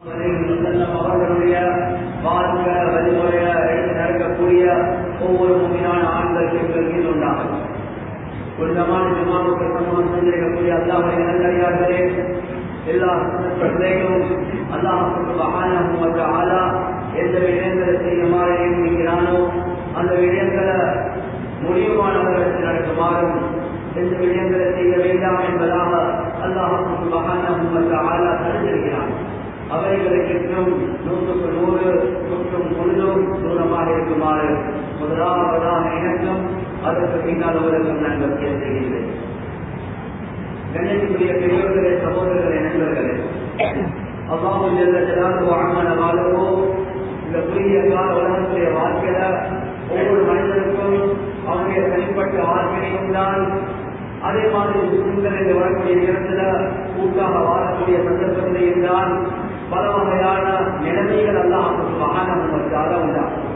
அவர்களுடைய வாழ்க்கை வழிமுறைய எடுத்து நடக்கக்கூடிய ஒவ்வொரு முக்கியமான ஆண்கள் பெண்கள் மீது உண்டாகும் புனிதமான ஜமாவுக்கு சமூகம் செஞ்சிருக்கக்கூடிய அல்லாஹுடைய நல்லடியார்களே எல்லா சந்தர்ப்பத்திலேயும் அல்லாஹுக்கு மகான ஆலா எந்த விடயங்களை செய்யுமாறு நியமிக்கிறானோ அந்த விடயங்களை முடிவுமானவர்களுக்கு நடக்குமாறும் எந்த விடயங்களை செய்ய வேண்டாம் என்பதாக அல்லாஹுக்கு மகான ஆலா தடுத்திருக்கிறான் அவைகளுக்கு இன்னும் நூற்றுக்கு நூறு நூற்றும் முழுதும் தூரமாக இருக்குமாறு முதலாவதாக எனக்கும் அதற்கு பின்னால் அவர்களுக்கும் நான் வசியம் செய்கிறேன் கண்ணியத்துக்குரிய பெரியவர்களே சகோதரர்களே நண்பர்களே அவ்வாறு செல்ல செல்லாத வாழமான வாழ்வோ இந்த குறுகிய கால உலகத்துடைய வாழ்க்கையில ஒவ்வொரு மனிதனுக்கும் அவனுடைய தனிப்பட்ட வாழ்க்கையும் தான் அதே மாதிரி முஸ்லிம்கள் என்று வரக்கூடிய நேரத்துல கூட்டாக வாழக்கூடிய சந்தர்ப்பத்திலேயும் தான் பல வகையான நிலைமைகள் எல்லாம் மகானமுகத்தால உண்டாகும்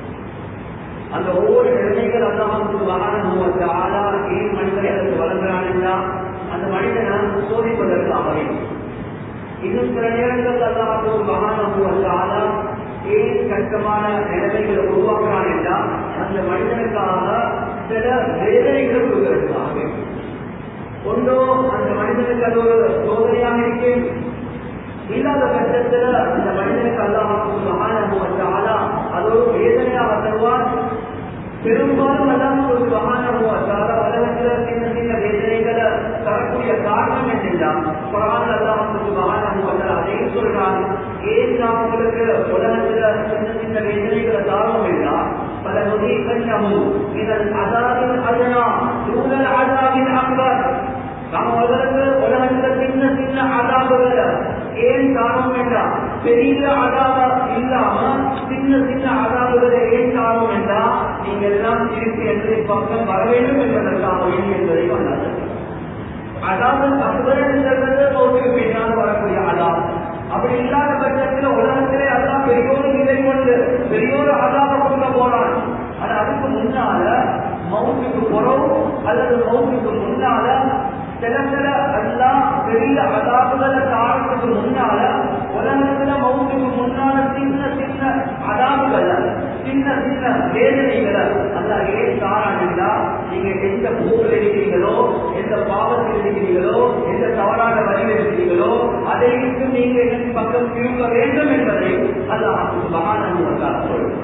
அந்த ஒவ்வொரு நிலைமைகள் அல்லாஹுக்கு மகானமுகத்த ஆளா ஏன் மனிதர்களுக்கு வழங்குறான் அந்த மனிதனை சோதிப்பதற்காகவே இன்னும் சில நேரங்கள் அல்லாஹுக்கு மகானமுகத்த ஆளா ஏன் கஷ்டமான நிலைமைகளை உருவாக்குறான் என்றால் அந்த மனிதனுக்காக சில வேதனைகள் கொடுக்கிறதுக்காகவே ஒன்றோ அந்த மனிதனுக்கு அது ஒரு சோதனையாக இருக்கேன் இல்லாத பட்சத்துல அந்த மனிதனுக்கு அல்லாஹுக்கு மகானமுகத்தாலா அது ஒரு வேதனையாக தருவார் பெரும்பாலும் அல்லாஹுக்கு மகானமுகத்தாலா உலகத்துல சின்ன சின்ன வேதனைகளை தரக்கூடிய காரணம் என்னென்றால் குரான் அல்லாஹுக்கு மகானமுகத்தாலா அதையும் சொல்றான் ஏன் நான் உங்களுக்கு உலகத்துல சின்ன சின்ன வேதனைகளை தாரம் என்றால் பல நொதிக்கண்ணமும் இதன் அதாவின் அதனா சூழல் அதாவின் அக்பர் நாம் உலகத்துல உலகத்துல சின்ன சின்ன அதாபுகளை ஏன் காரணம் வேண்டாம் பெரிய அதாப இல்லாம சின்ன சின்ன அதாபுகளை ஏன் காரணம் வேண்டாம் நீங்க எல்லாம் திருப்பி என்று பக்கம் வர வேண்டும் என்பதற்காக வேண்டி என்பதை வந்தார்கள் அதாவது அசுவரன்றது தோற்றுக்கு பின்னால் வரக்கூடிய அதாப் அப்படி இல்லாத பட்சத்தில் உலகத்திலே அதான் பெரியோரு நிலை கொண்டு பெரியோரு அதாப கொடுக்க போறான் ஆனா அதுக்கு முன்னால மவுத்துக்கு புறம் அல்லது மவுத்துக்கு முன்னால சில சில எல்லாம் பெரிய அதாபுகளை காலத்துக்கு முன்னால உலகத்துல மவுத்துக்கு முன்னால சின்ன சின்ன அதாபுகளை சின்ன சின்ன வேதனைகளை அல்ல ஏன் காரணம்னா நீங்க எந்த பூவில் இருக்கிறீங்களோ எந்த பாவத்தில் இருக்கிறீங்களோ எந்த தவறான வழியில் இருக்கிறீங்களோ அதை விட்டு நீங்க என் பக்கம் திரும்ப வேண்டும் என்பதை அல்லாஹ் மகானந்தார் சொல்லும்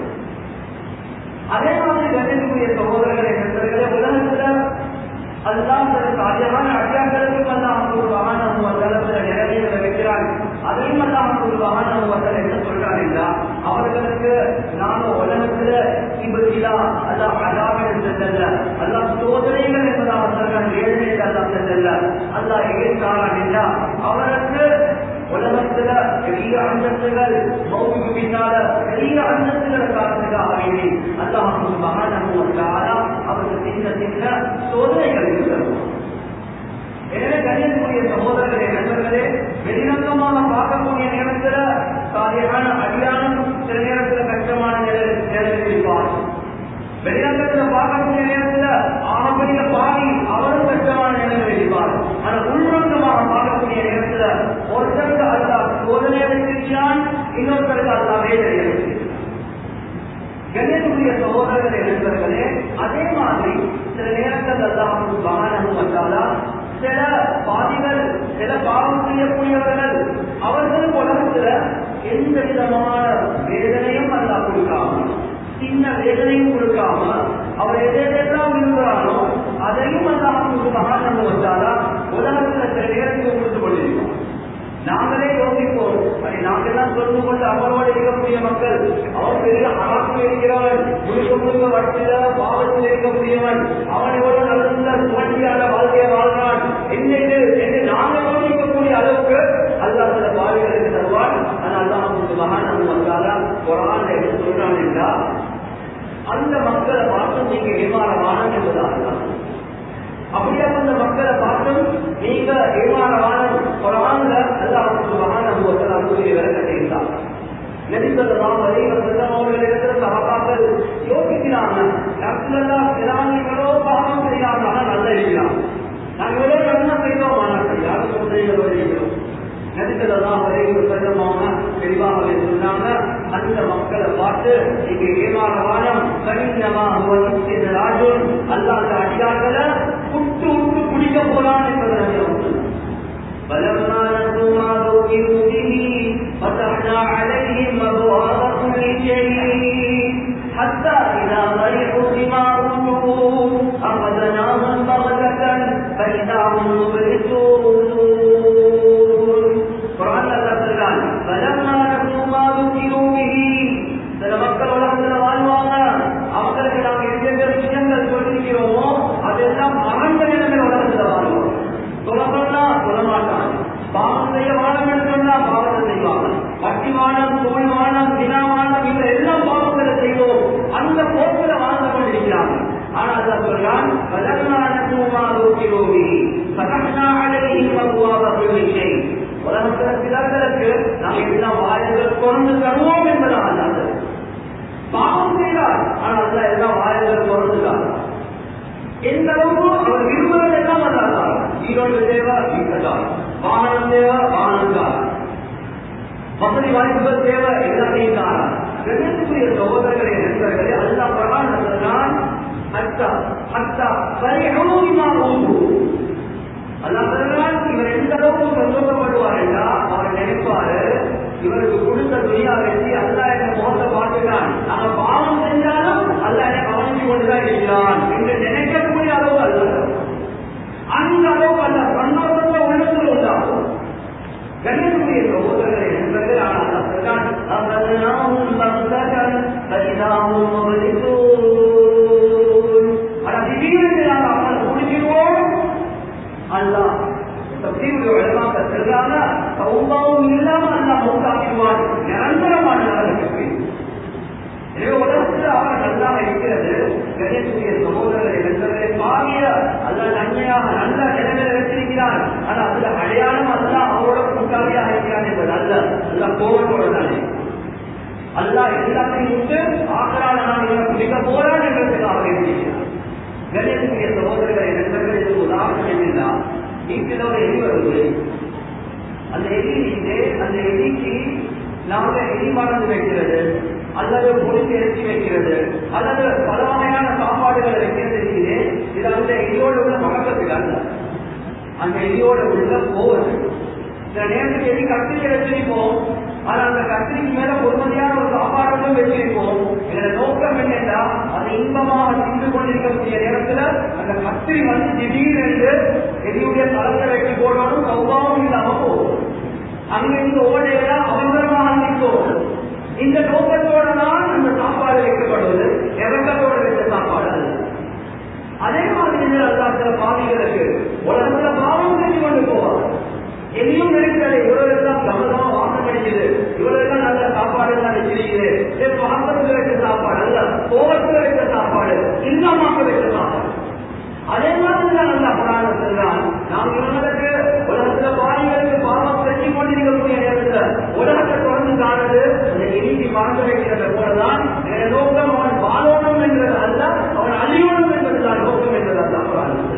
அதே மாதிரி கணிதக்கூடிய சகோதரர்களை நண்பர்களே உலகத்துல அதுதான் சில சாத்தியமான அடியாக்களுக்கும் அல்லாஹ் மகான சில நிலைமைகளை வைக்கிறார் அதையும் அல்லாஹ் மகான என்ன சொல்றாருன்னா அவர்களுக்கு நாம உலகத்துல இபத்திலா அல்லாஹ் அதாவிடம் சென்றல்ல அல்லாஹ் சோதனைகள் என்பதாக சொல்றான் ஏழ்மையில் அல்லாஹ் சென்றல்ல அல்லாஹ் ஏற்றாரான் என்றா அவருக்கு உலகத்துல பெரிய அந்தஸ்துகள் மௌத்துக்கு பின்னால பெரிய அந்தஸ்துகள் காரணத்துக்காக வேண்டி அல்லாஹ் மகான அவருக்கு சின்ன சின்ன சோதனைகள் இருக்கிறது எனவே கண்ணியக்கூடிய சகோதரர்களே நண்பர்களே வெளிநங்கமாக பார்க்கக்கூடிய நேரத்துல சாதியான அடியானம் சில நேரத்துல கஷ்டமான நிலையில் இருப்பார் வெளிநங்கத்துல பார்க்கக்கூடிய நேரத்துல ஆகப்படிய பாவி அவரும் கஷ்டமான நிலையில் இருப்பார் ஆனா உள்நங்கமாக பார்க்கக்கூடிய நேரத்துல ஒருத்தருக்கு அல்லா சோதனை வச்சிருக்கிறான் இன்னொருத்தருக்கு அல்லா வேதனை வச்சிருக்கிறான் கண்ணியத்துடைய சகோதரர்களே நண்பர்களே அதே மாதிரி சில நேரங்கள் அல்லாஹ் மகானம் வந்தாலா சில பாதிகள் சில பாவம் செய்யக்கூடியவர்கள் அவர்கள் உலகத்துல எந்த விதமான வேதனையும் அல்லா கொடுக்காம சின்ன வேதனையும் கொடுக்காம அவர் எதெல்லாம் விரும்புகிறானோ அதையும் அல்லாஹ் மகானம் வந்தாலா உலகத்துல சில நேரத்தில் கொடுத்து கொண்டிருக்கோம் நாங்களே யோசிப்போம் அதை நாங்கெல்லாம் சொல்ந்து கொண்டு அவரோடு இருக்கக்கூடிய மக்கள் அவன் பெரிய அராக்கு இருக்கிறவன் முழுக்க முழுக்க வட்டில பாவத்தில் இருக்கக்கூடியவன் அவன் எவ்வளவு நல்ல சுமட்டியான வாழ்க்கையை வாழ்றான் என்னது என்று நாங்கள் யோசிக்கக்கூடிய அளவுக்கு அல்லா சில பாவிகளுக்கு தருவான் ஆனால் அல்லாஹ் மகான் வந்தாலா குரான் என்ன சொல்றான் என்றால் அந்த மக்களை பார்த்து நீங்க ஏமாறவான என்பதாக அப்படியே அந்த மக்களை பார்த்தும் நீங்க ஏமாறவான குரான்ல அல்லாஹ் மகான் கூறிய விளக்கத்தை இருந்தார் நெரிசல்லாம் வரைவர் செல்லவர்கள் இருக்கிற சகாக்கள் யோசிக்கிறாங்க நக்சலா சிறாங்களோ பாவம் செய்யாம நல்ல இருக்கிறான் நாங்கள் எவ்வளவு நன்மை செய்தோம் ஆனால் யாரும் சொல்றீங்களோ இருக்கிறோம் நெரிசல்லாம் வரைவர் செல்லமாக அந்த மக்களை பார்த்து நீங்க ஏமாற வானம் கடினமா ராஜுன் அல்லாத அடியார்களை உட்டு உட்டு குடிக்க போறான் என்பதை நம்பி فلما نسوا ما ذكروا به فتحنا عليهم أبواب كل شيء حتى إذا فرحوا بما أوتوا أخذناهم بغتة فإذا هم مبلسون قرآن الله சொல்றான் فلما نسوا ما ذكروا به சில மக்கள் உலகத்துல வாழ்வாங்க அவங்களுக்கு நாம் எந்தெந்த விஷயங்கள் சொல்லிருக்கிறோமோ அதெல்லாம் மறந்த நிலைமையில் உலகத்துல வாழ்வோம் சொல்லணும்னா சொல்ல மாட்டான் பாவம் செய்ய வாழம் என்று சொன்னா பாவத்தை செய்வாங்க வட்டி வானம் தோல் வானம் தினா வானம் இந்த எல்லாம் பாவங்களை செய்வோம் அந்த போக்கில வாழ்ந்து கொண்டிருக்கிறாங்க ஆனா அதான் சொல்றான் வலமான பூமா ரோகி சகனா அழகின் மகுவாக விஷய உலகத்துல சிலர்களுக்கு நாம் எல்லாம் வாய்கள் கொண்டு தருவோம் என்பதாக பாவம் செய்கிறார் ஆனால் அல்ல எல்லாம் வாய்கள் கொண்டுதான் எந்த அளவுக்கு அவர் விரும்புவது எல்லாம் அல்லாதான் ஈரோடு தேவை வீட்டதான் வாகனம் தேவை வாகனம் தான் வசதி வாய்ப்புகள் தேவை எல்லாத்தையும் தான் கண்ணியத்துக்குரிய சகோதரர்களே நண்பர்களே அல்லா பிரகான் அத்தா அத்தா சரிமா ஊந்து அல்லா பிரகான் இவர் எந்த அளவுக்கு சந்தோஷப்படுவார் என்றால் அவர் நினைப்பாரு இவருக்கு கொடுத்த துணியா வச்சு அல்லா என்ன முகத்தை பார்த்துட்டான் நாங்க பாவம் செஞ்சாலும் அல்ல என்ன கவனிச்சு கொண்டுதான் இருக்கிறான் என்று நினைக்கக்கூடிய அளவு அல்ல அந்த அளவுக்கு அல்ல சந்தோஷத்தை உள்ளத்தில் உண்டாகும் கண்ணியக்கூடிய சகோதரர்களை நண்பர்கள் ஆனால் ஆனால் திடீரென்று நாங்கள் அவனை குடிச்சிருவோம் அல்லா தப்சீருடைய வழமாக செல்றாங்க சௌபாவும் இல்லாம அல்லா மௌத்தாக்கிடுவான் நிரந்தரமான நரகத்துக்கு எனவே உலகத்தில் அவர் நன்றாக இருக்கிறது கணேசுடைய சகோதரர்களை நண்பர்களை பாவிய அல்ல நன்மையாக நல்ல நிலைமையில வச்சிருக்கிறான் ஆனா அதுல அடையாளம் அல்ல அவரோட கூட்டாளியாக இருக்கிறான் என்பது அல்ல அல்ல கோவத்தோட தானே அல்லா எல்லாத்தையும் விட்டு ஆக்கரான நான் இவனை பிடிக்க போறான் என்றதுக்காக இருக்கிறான் கணேசுடைய சகோதரர்களை நண்பர்கள் இது உதாரணம் என்னன்னா வீட்டில் ஒரு எலி வருது அந்த எலி இருந்து அந்த எலிக்கு நாங்க எலி மறந்து வைக்கிறது அல்லது பொடித்து இறைச்சி வைக்கிறது அல்லது பல வகையான சாப்பாடுகளை வைக்கிறது இருக்குது இது அந்த எலியோட உள்ள பழக்கத்துக்கு அல்ல அந்த எலியோட உள்ள போவது சில நேரத்துக்கு எலி கத்திரி வச்சிருப்போம் ஆனா அந்த கத்திரிக்கு மேல பொறுமதியான ஒரு சாப்பாடுகளும் வச்சிருப்போம் இதோட நோக்கம் என்னன்னா அது இன்பமாக தின்று கொண்டிருக்கக்கூடிய நேரத்துல அந்த கத்திரி வந்து திடீரென்று எலியுடைய தளத்தை வைக்க போனாலும் சௌபாவம் இல்லாம போகும் அங்கிருந்து ஓடையா அவசரமாக நிற்கும் இந்த நோக்கத்தோட தான் அந்த சாப்பாடு வைக்கப்படுவது இறக்கத்தோட வைத்த சாப்பாடு அல்ல அதே மாதிரி அல்லாத்துல பாவிகளுக்கு உலகத்துல பாவம் செஞ்சு கொண்டு போவாங்க எதையும் நினைக்கிறது இவர்களுக்கெல்லாம் கவனமா வாசம் கிடைக்குது இவர்களுக்கெல்லாம் நல்ல சாப்பாடு எல்லாம் வச்சிருக்குது சரி பாசத்துல வைத்த சாப்பாடு அல்ல கோபத்துல வைத்த சாப்பாடு இல்லாமக்க வைத்த சாப்பாடு அதே மாதிரி தான் நல்ல புராணம் சென்றான் நாம் இவர்களுக்கு உலகத்துல பாவிகளுக்கு பாவம் செஞ்சு கொண்டிருக்கக்கூடிய நேரத்துல உலகத்தை தொடர்ந்து காணுது அந்த எலிக்கு மறந்து வைக்கிறத போலதான் நோக்கம் அவன் வாழணும் என்றது அல்ல அவன் அழியணும் என்பதுதான் நோக்கம் என்பதுதான் புராணம்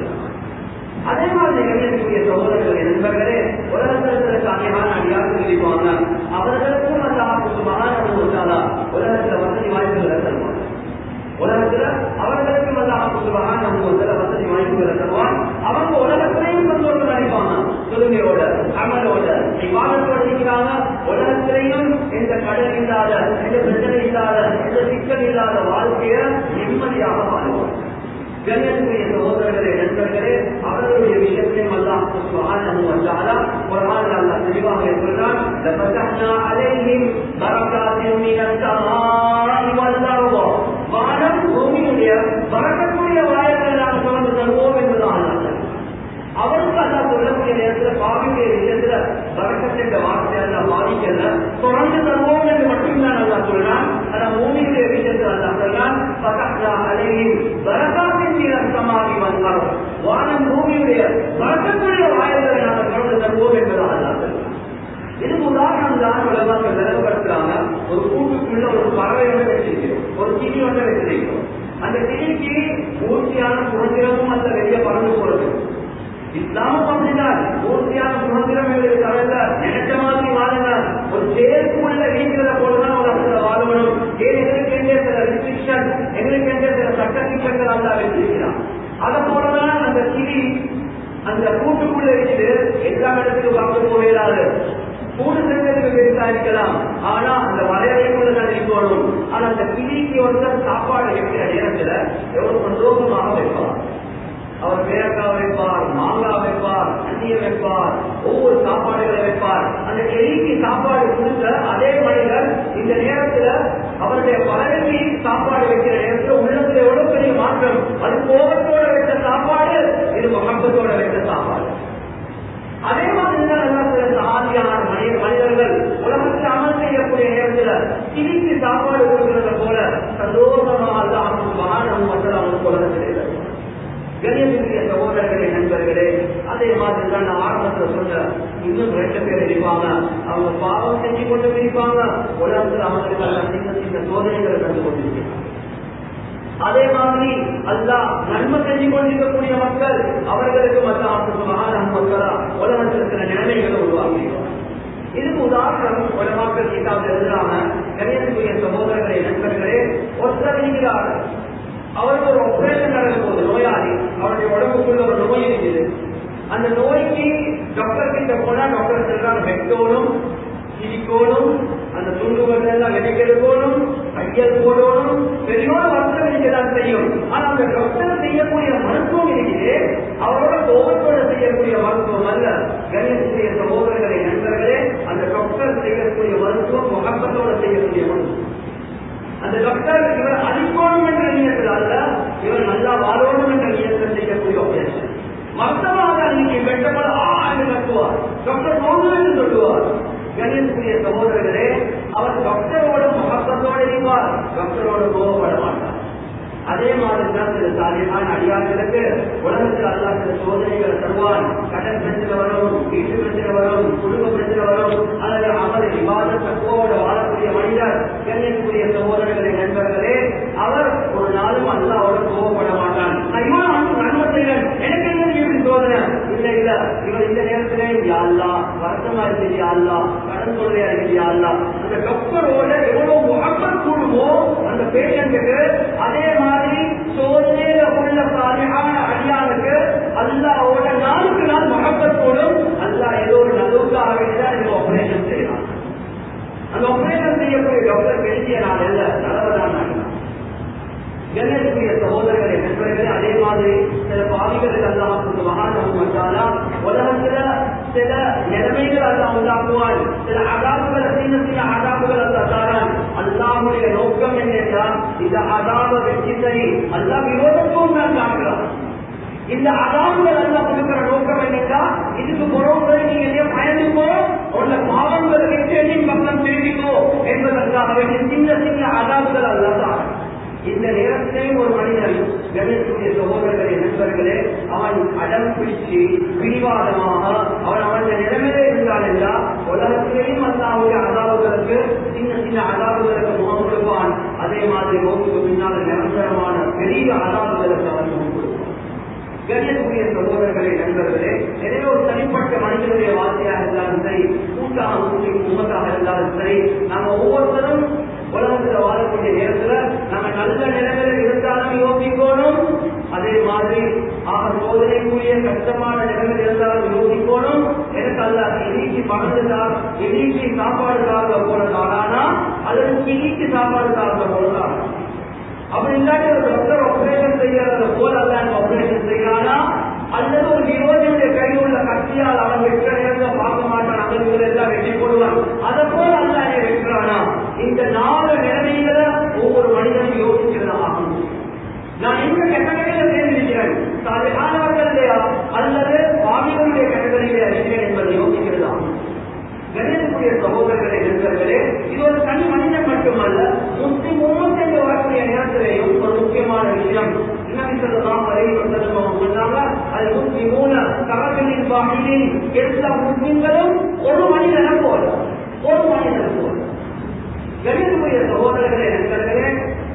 அதே மாதிரி நிகழ்ச்சிக்கூடிய சகோதரர்கள் நண்பர்களே உலகத்தில் சில சாமியான அடியார்கள் இருப்பாங்க அவர்களுக்கும் அந்த ஆப்பு மகாநபு வந்தாலா உலகத்துல வசதி வாய்ப்புகளை தருவாங்க உலகத்துல அவர்களுக்கும் அந்த ஆப்பு மகாநபு வந்தால வசதி வாய்ப்புகளை தருவான் அவங்க உலகத்திலையும் சந்தோஷம் நினைப்பாங்க தொழுகையோட அமலோட விவாதத்தோட இருக்கிறாங்க உலகத்திலையும் எந்த கடல் இல்லாத எந்த பிரச்சனை இல்லாத எந்த சிக்கல் இல்லாத வாழ்க்கைய நிம்மதியாக வாழ்வாங்க கண்ணியத்துக்குரிய சகோதரர்களே நண்பர்களே அவர்களுடைய விஷயத்தையும் அல்லாஹ் சுப்ஹானஹு வ தஆலா குர்ஆனில் அல்லாஹ் தெளிவாக சொல்றான் லபதஹ்னா அலைஹிம் பரகாத்தின் மினஸ் ஸமாஇ வல் அர்ض வானம் பூமியுடைய பரக்கத்துடைய வாயங்களை நாம் தொடர்ந்து தருவோம் என்பதுதான் அல்லாஹ் அவருக்கு அல்லாஹ் சொல்லக்கூடிய நேரத்தில் பாவியுடைய விஷயத்துல பரக்கத்தின் வார்த்தை அல்லாஹ் பாதிக்கல தொடர்ந்து தருவோம் என்று மட்டும்தான் அல்லாஹ் சொல்றான் ஆனா பூமியுடைய விஷயத்தில் அல்லாஹ் சொல்றான் பதஹ்னா அலைஹிம் பரகாத்தின் மினஸ் ஸமாஇ வல் அர்ض வானம் பூமியுடைய பரக்கத்துடைய வாயங்களை நாம் தொடர்ந்து தருவோம் என்பதாக அல்லாஹ் சொல்றான் இது உதாரணம் தான் உலகத்தில் நிலவப்படுத்துறாங்க ஒரு கூட்டுக்குள்ள ஒரு பறவை ஒன்று வச்சிருக்கிறோம் ஒரு கிளி ஒன்று வச்சிருக்கிறோம் அந்த கிளிக்கு பூர்த்தியான சுதந்திரமும் அந்த வெளியே பறந்து போறது இஸ்லாமும் அப்படிதான் பூர்த்தியான சுதந்திரம் எங்களுக்கு தவிர நினைச்ச மாதிரி வாழுங்க ஒரு சேர்ப்புள்ள வீட்டில போலதான் உலகத்துல வாழ எங்களுக்கு எந்த சில சட்ட திட்டங்கள் அல்லா வச்சிருக்கிறான் அதை போலதான் அந்த கிளி அந்த கூட்டுக்குள்ள இருக்குது எல்லா இடத்துக்கும் பார்க்க போயிடாது கூடு செஞ்சதுக்கு பெருசா இருக்கலாம் ஆனா அந்த வரையறைக்குள்ள தான் இருக்கணும் ஆனா அந்த கிளிக்கு ஒருத்தர் சாப்பாடு வைக்கிற நேரத்துல எவ்வளவு சந்தோஷமாக வைப்பார் அவர் பேரக்காய் வைப்பார் மாங்காய் வைப்பார் அந்நிய வைப்பார் ஒவ்வொரு சாப்பாடுகளை வைப்பார் அந்த எலிக்கு சாப்பாடு கொடுத்த அதே மனிதர் இந்த நேரத்துல அவருடைய பறவைக்கு சாப்பாடு வைக்கிற நேரத்துல உள்ளத்துல எவ்வளவு பெரிய மாற்றம் அது கோபத்தோட வைத்த சாப்பாடு இது மகப்பத்தோட வைத்த சாப்பாடு அதே மாதிரி தான் சில ஆதியான மனித மனிதர்கள் உலகத்தில் அமல் செய்யக்கூடிய நேரத்துல கிளிக்கு சாப்பாடு கொடுக்கறத போல சந்தோஷமா அல்லாஹ் மகானம் மக்கள் அவனுக்கு உலகத்தில் இல்லை கணியத்திற்குரிய சகோதரர்களே நண்பர்களே அதே மாதிரி தான் நான் ஆரம்பத்தில் சொன்ன இன்னும் ரெண்டு பேர் இருப்பாங்க அவங்க பாவம் செஞ்சு கொண்டு இருப்பாங்க உலகத்தில் அவங்களுக்கு சின்ன சின்ன சோதனைகளை கண்டு கொண்டிருக்கிறாங்க அதே மாதிரி அல்லா நன்மை செஞ்சு கொண்டிருக்கக்கூடிய மக்கள் அவர்களுக்கு மகான மக்களா உலகத்தில் இருக்கிற நிலைமைகளை உருவாக்குகிறோம் இதுக்கு உதாரணம் உலமாக்கள் கிட்டாவில் எழுதுறாங்க கணியத்துக்குரிய சகோதரர்களே நண்பர்களே ஒருத்தர் இருக்கிறார் அவருக்கு ஒரு ஆபரேஷன் நடக்கும் போது நோயாளி அவருடைய உடம்புக்குள்ள ஒரு நோய் இருக்குது அந்த நோய்க்கு டாக்டர் கிட்ட போனா டாக்டர் சொல்றாங்க வெட்டோனும் சிரிக்கோனும் அந்த துண்டுகள் எல்லாம் விதைக்கெடுக்கணும் கையல் போடணும் பெரியோட மருத்துவம் இருக்கதான் செய்யும் ஆனா அந்த டாக்டர் செய்யக்கூடிய மருத்துவம் இருக்குது அவரோட கோபத்தோட செய்யக்கூடிய மருத்துவம் அல்ல கணியக்கூடிய சகோதரர்களே நண்பர்களே அந்த டாக்டர் செய்யக்கூடிய மருத்துவம் முகப்பத்தோட செய்யக்கூடிய மருத்துவம் அந்த டாக்டர் இவர் அழிக்கணும் என்ற நியத்தில் அல்ல இவர் நல்லா வாழணும் என்ற நியத்தில் செய்யக்கூடிய ஆபரேஷன் மருத்துவமாக அன்னைக்கு வெட்டப்பட ஆண்டு கட்டுவார் டாக்டர் நோந்து என்று சொல்லுவார் கணியத்துக்குரிய சகோதரர்களே அவர் டாக்டரோட மகத்தோடு இருப்பார் டாக்டரோட கோபப்பட மாட்டார் அதே மாதிரி தான் சில சாதியமான அடியார்களுக்கு உலகத்தில் அல்லா சில சோதனைகளை தருவான் கடன் பிரச்சனை வரும் வீட்டு பிரச்சனை வரும் குடும்ப பிரச்சனை வரும் அல்லது அவர் விவாத தத்துவோட வாழக்கூடிய மனிதர் கண்ணியக்கூடிய சகோதரர்களை நண்பர்களே அவர் ஒரு நாளும் அல்லாவோட கோபப்பட மாட்டான் நான் இவன் நன்மை செய்வேன் எனக்கு என்ன எப்படி சோதனை இல்ல இல்ல இவர் இந்த நேரத்திலே யாழ்லா வருத்தமா இருக்குது யாழ்லா கடன் தொல்லையா இருக்குது யாழ்லா அந்த டாக்டரோட எவ்வளவு முகப்பம் கூடுமோ அந்த பேஷண்ட்டுக்கு அதே மாதிரி சோதனையில உள்ள சாலியான அடியானுக்கு அல்லாவோட நாளுக்கு நாள் முகப்பத்தோடும் அல்லா ஏதோ ஒரு நல்லவுக்காக வேண்டிதான் நீங்க ஆபரேஷன் செய்யலாம் அந்த ஆபரேஷன் செய்யக்கூடிய டாக்டர் பெரிய நாள் இல்ல நல்லவதான் நாள் கண்ணியத்துக்குரிய சகோதரர்களை நண்பர்களே அதே மாதிரி சில பாவிகளுக்கு அல்லாஹ் மகானம் வந்தாலா உலகத்துல சில நிலைமைகள் அல்லா உண்டாக்குவான் சில அதாபுகளை சின்ன சின்ன அதாபுகள் அல்லா தாரான் அல்லாஹுடைய நோக்கம் என்னென்றா இந்த அதாப வெற்றி சரி அல்லா விரோதத்துவம் தான் காட்டுறான் இந்த அதாபுகள் அல்லா கொடுக்கிற நோக்கம் என்னென்றா இதுக்கு பொருள் நீங்க எதையோ பயந்துக்கோ உள்ள பாவங்களை விட்டு எண்ணின் பக்கம் திரும்பிக்கோ என்பதற்காக சின்ன சின்ன அதாபுகள் அல்லா தான் இந்த நேரத்திலேயும் ஒரு மனிதன் கணேசனுடைய சகோதரர்களே நண்பர்களே அவன் அடம் பிடிச்சு பிடிவாதமாக அவன் அவன் நிலைமையிலே இருந்தான் என்றால் உலகத்திலேயும் அல்லாவுடைய அதாவுகளுக்கு சின்ன சின்ன அதாவுகளுக்கு முகம் கொடுப்பான் அதே மாதிரி நோக்கு பின்னால் நிரந்தரமான பெரிய அதாவுகளுக்கு அவன் முகம் கொடுப்பான் கணியக்கூடிய சகோதரர்களே நண்பர்களே எனவே ஒரு தனிப்பட்ட மனிதனுடைய வார்த்தையாக இருந்தாலும் சரி கூட்டாக முஸ்லிம் உமத்தாக இருந்தாலும் சரி நாம ஒவ்வொருத்தரும் உலகத்துல வாழக்கூடிய நேரத்துல நம்ம நல்ல நிலைமையில இருந்தாலும் யோசிக்கணும் அதே மாதிரி ஆக சோதனைக்குரிய கஷ்டமான நிலைமையில் இருந்தாலும் யோசிக்கணும் எனக்கு அல்ல இனிக்கு பணத்துதா இனிக்கு சாப்பாடு சார்ந்த போனதானா அல்லது கிளிக்கு சாப்பாடு சார்ந்த போனதானா அப்படி இல்லாட்டி ஒரு டாக்டர் ஆபரேஷன் செய்யறத போல அல்ல ஆபரேஷன் செய்யறானா அல்லது ஒரு விரோதியுடைய கையில் உள்ள கத்தியால் அவன் வெற்ற நேரத்தில் பார்க்க மாட்டான் அவர்கள் எல்லாம் வெற்றி போடுவான் அதை போல அல்ல என்னை வெற்றானா இந்த நாலு நிலைமைகள ஒவ்வொரு மனிதனும் யோசிக்கிறதா ஆகும் நான் எங்க கட்டளையில சேர்ந்திருக்கிறேன் சாலையானவர்களையா அல்லது பாவிகளுடைய கட்டளையில இருக்கிறேன் என்பதை யோசிக்கிறதா கணிதக்கூடிய சகோதரர்களே நண்பர்களே இது ஒரு தனி மனிதன் மட்டுமல்ல முஸ்லிம் உம்மத்தை வரக்கூடிய நேரத்திலேயும் ஒரு முக்கியமான விஷயம் நபி ஸல்லல்லாஹு அலைஹி வஸல்லம் அவங்க சொன்னாங்க அது முஸ்லிமூன கரகளின் வாஹிதின் எல்லா முஸ்லிம்களும் ஒரு மனிதனை போல ஒரு மனிதனை போல கணிதக்கூடிய சகோதரர்களே நண்பர்களே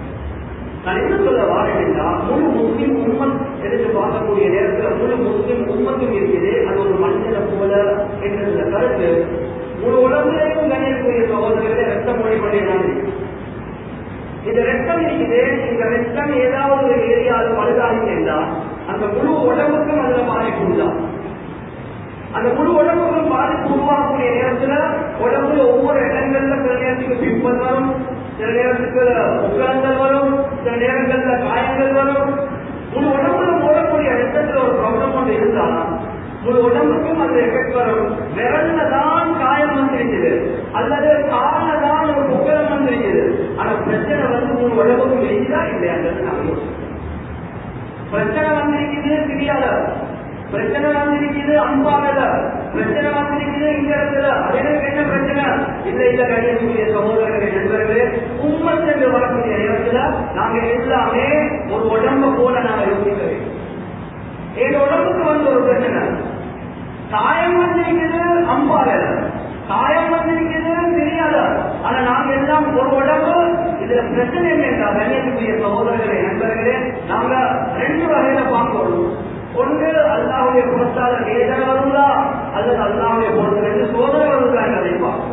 நான் என்ன சொல்ல வாரேன் என்றால் முழு முஸ்லிம் உம்மன் எடுத்து பார்க்கக்கூடிய நேரத்தில் முழு முஸ்லிம் உம்மத்தும் இருக்குது அது ஒரு மனிதனை போல என்ற கருத்து முழு உலகிலேயும் கணியக்கூடிய சகோதரர்களை ரத்த மொழி பண்ணினாங்க இந்த ரத்தம் இருக்குது இந்த ரத்தம் ஏதாவது ஒரு ஏரியாவில் பழுதாகி இருந்தா அந்த முழு உடம்புக்கும் அதுல பாதிப்பு உண்டா அந்த முழு உடம்புக்கும் பாதிப்பு உருவாகக்கூடிய நேரத்துல உடம்புல ஒவ்வொரு இடங்கள்ல சில நேரத்துக்கு பிம்பல் வரும் சில நேரத்துக்கு உக்கரங்கள் வரும் சில நேரங்கள்ல காயங்கள் வரும் முழு உடம்புல போடக்கூடிய ரத்தத்துல ஒரு ப்ராப்ளம் ஒன்று இருந்தா முழு உடம்புக்கும் அந்த எஃபெக்ட் வரும் விரல்ல தான் காயம் வந்திருக்குது அல்லது கால தான் ஒரு உக்கரம் வந்திருக்குது ஆனா பிரச்சனை வந்து முழு உடம்புக்கும் வெளியதா இல்லையாங்கிறது நாங்க யோசிக்கணும். பிரச்சனை வந்திருக்குது தெரியாத பிரச்சனை வந்திருக்குது அன்பானத பிரச்சனை வந்திருக்குது இந்த இடத்துல அதற்கு என்ன பிரச்சனை இல்ல இல்ல கணியக்கூடிய சகோதரர்களே நண்பர்களே உண்மத்திற்கு வரக்கூடிய நேரத்துல நாங்க எல்லாமே ஒரு உடம்ப போல நாங்க யோசிக்க வேண்டும் எங்க உடம்புக்கு வந்து ஒரு பிரச்சனை காயம் வந்திருக்குது அம்பால காயம் வந்திருக்குது தெரியாத ஆனா நாங்க எல்லாம் ஒரு உடம்பு இதுல பிரச்சனை என்ன கண்ணியத்துக்குரிய சகோதரர்களே நண்பர்களே நாங்க ரெண்டு வகையில பார்க்கணும் ஒன்று அல்லாவுடைய புறத்தால வேதனை வருங்களா அல்லது அல்லாவுடைய புறத்திலிருந்து சோதனை வருங்களா என்பதை பார்க்கணும்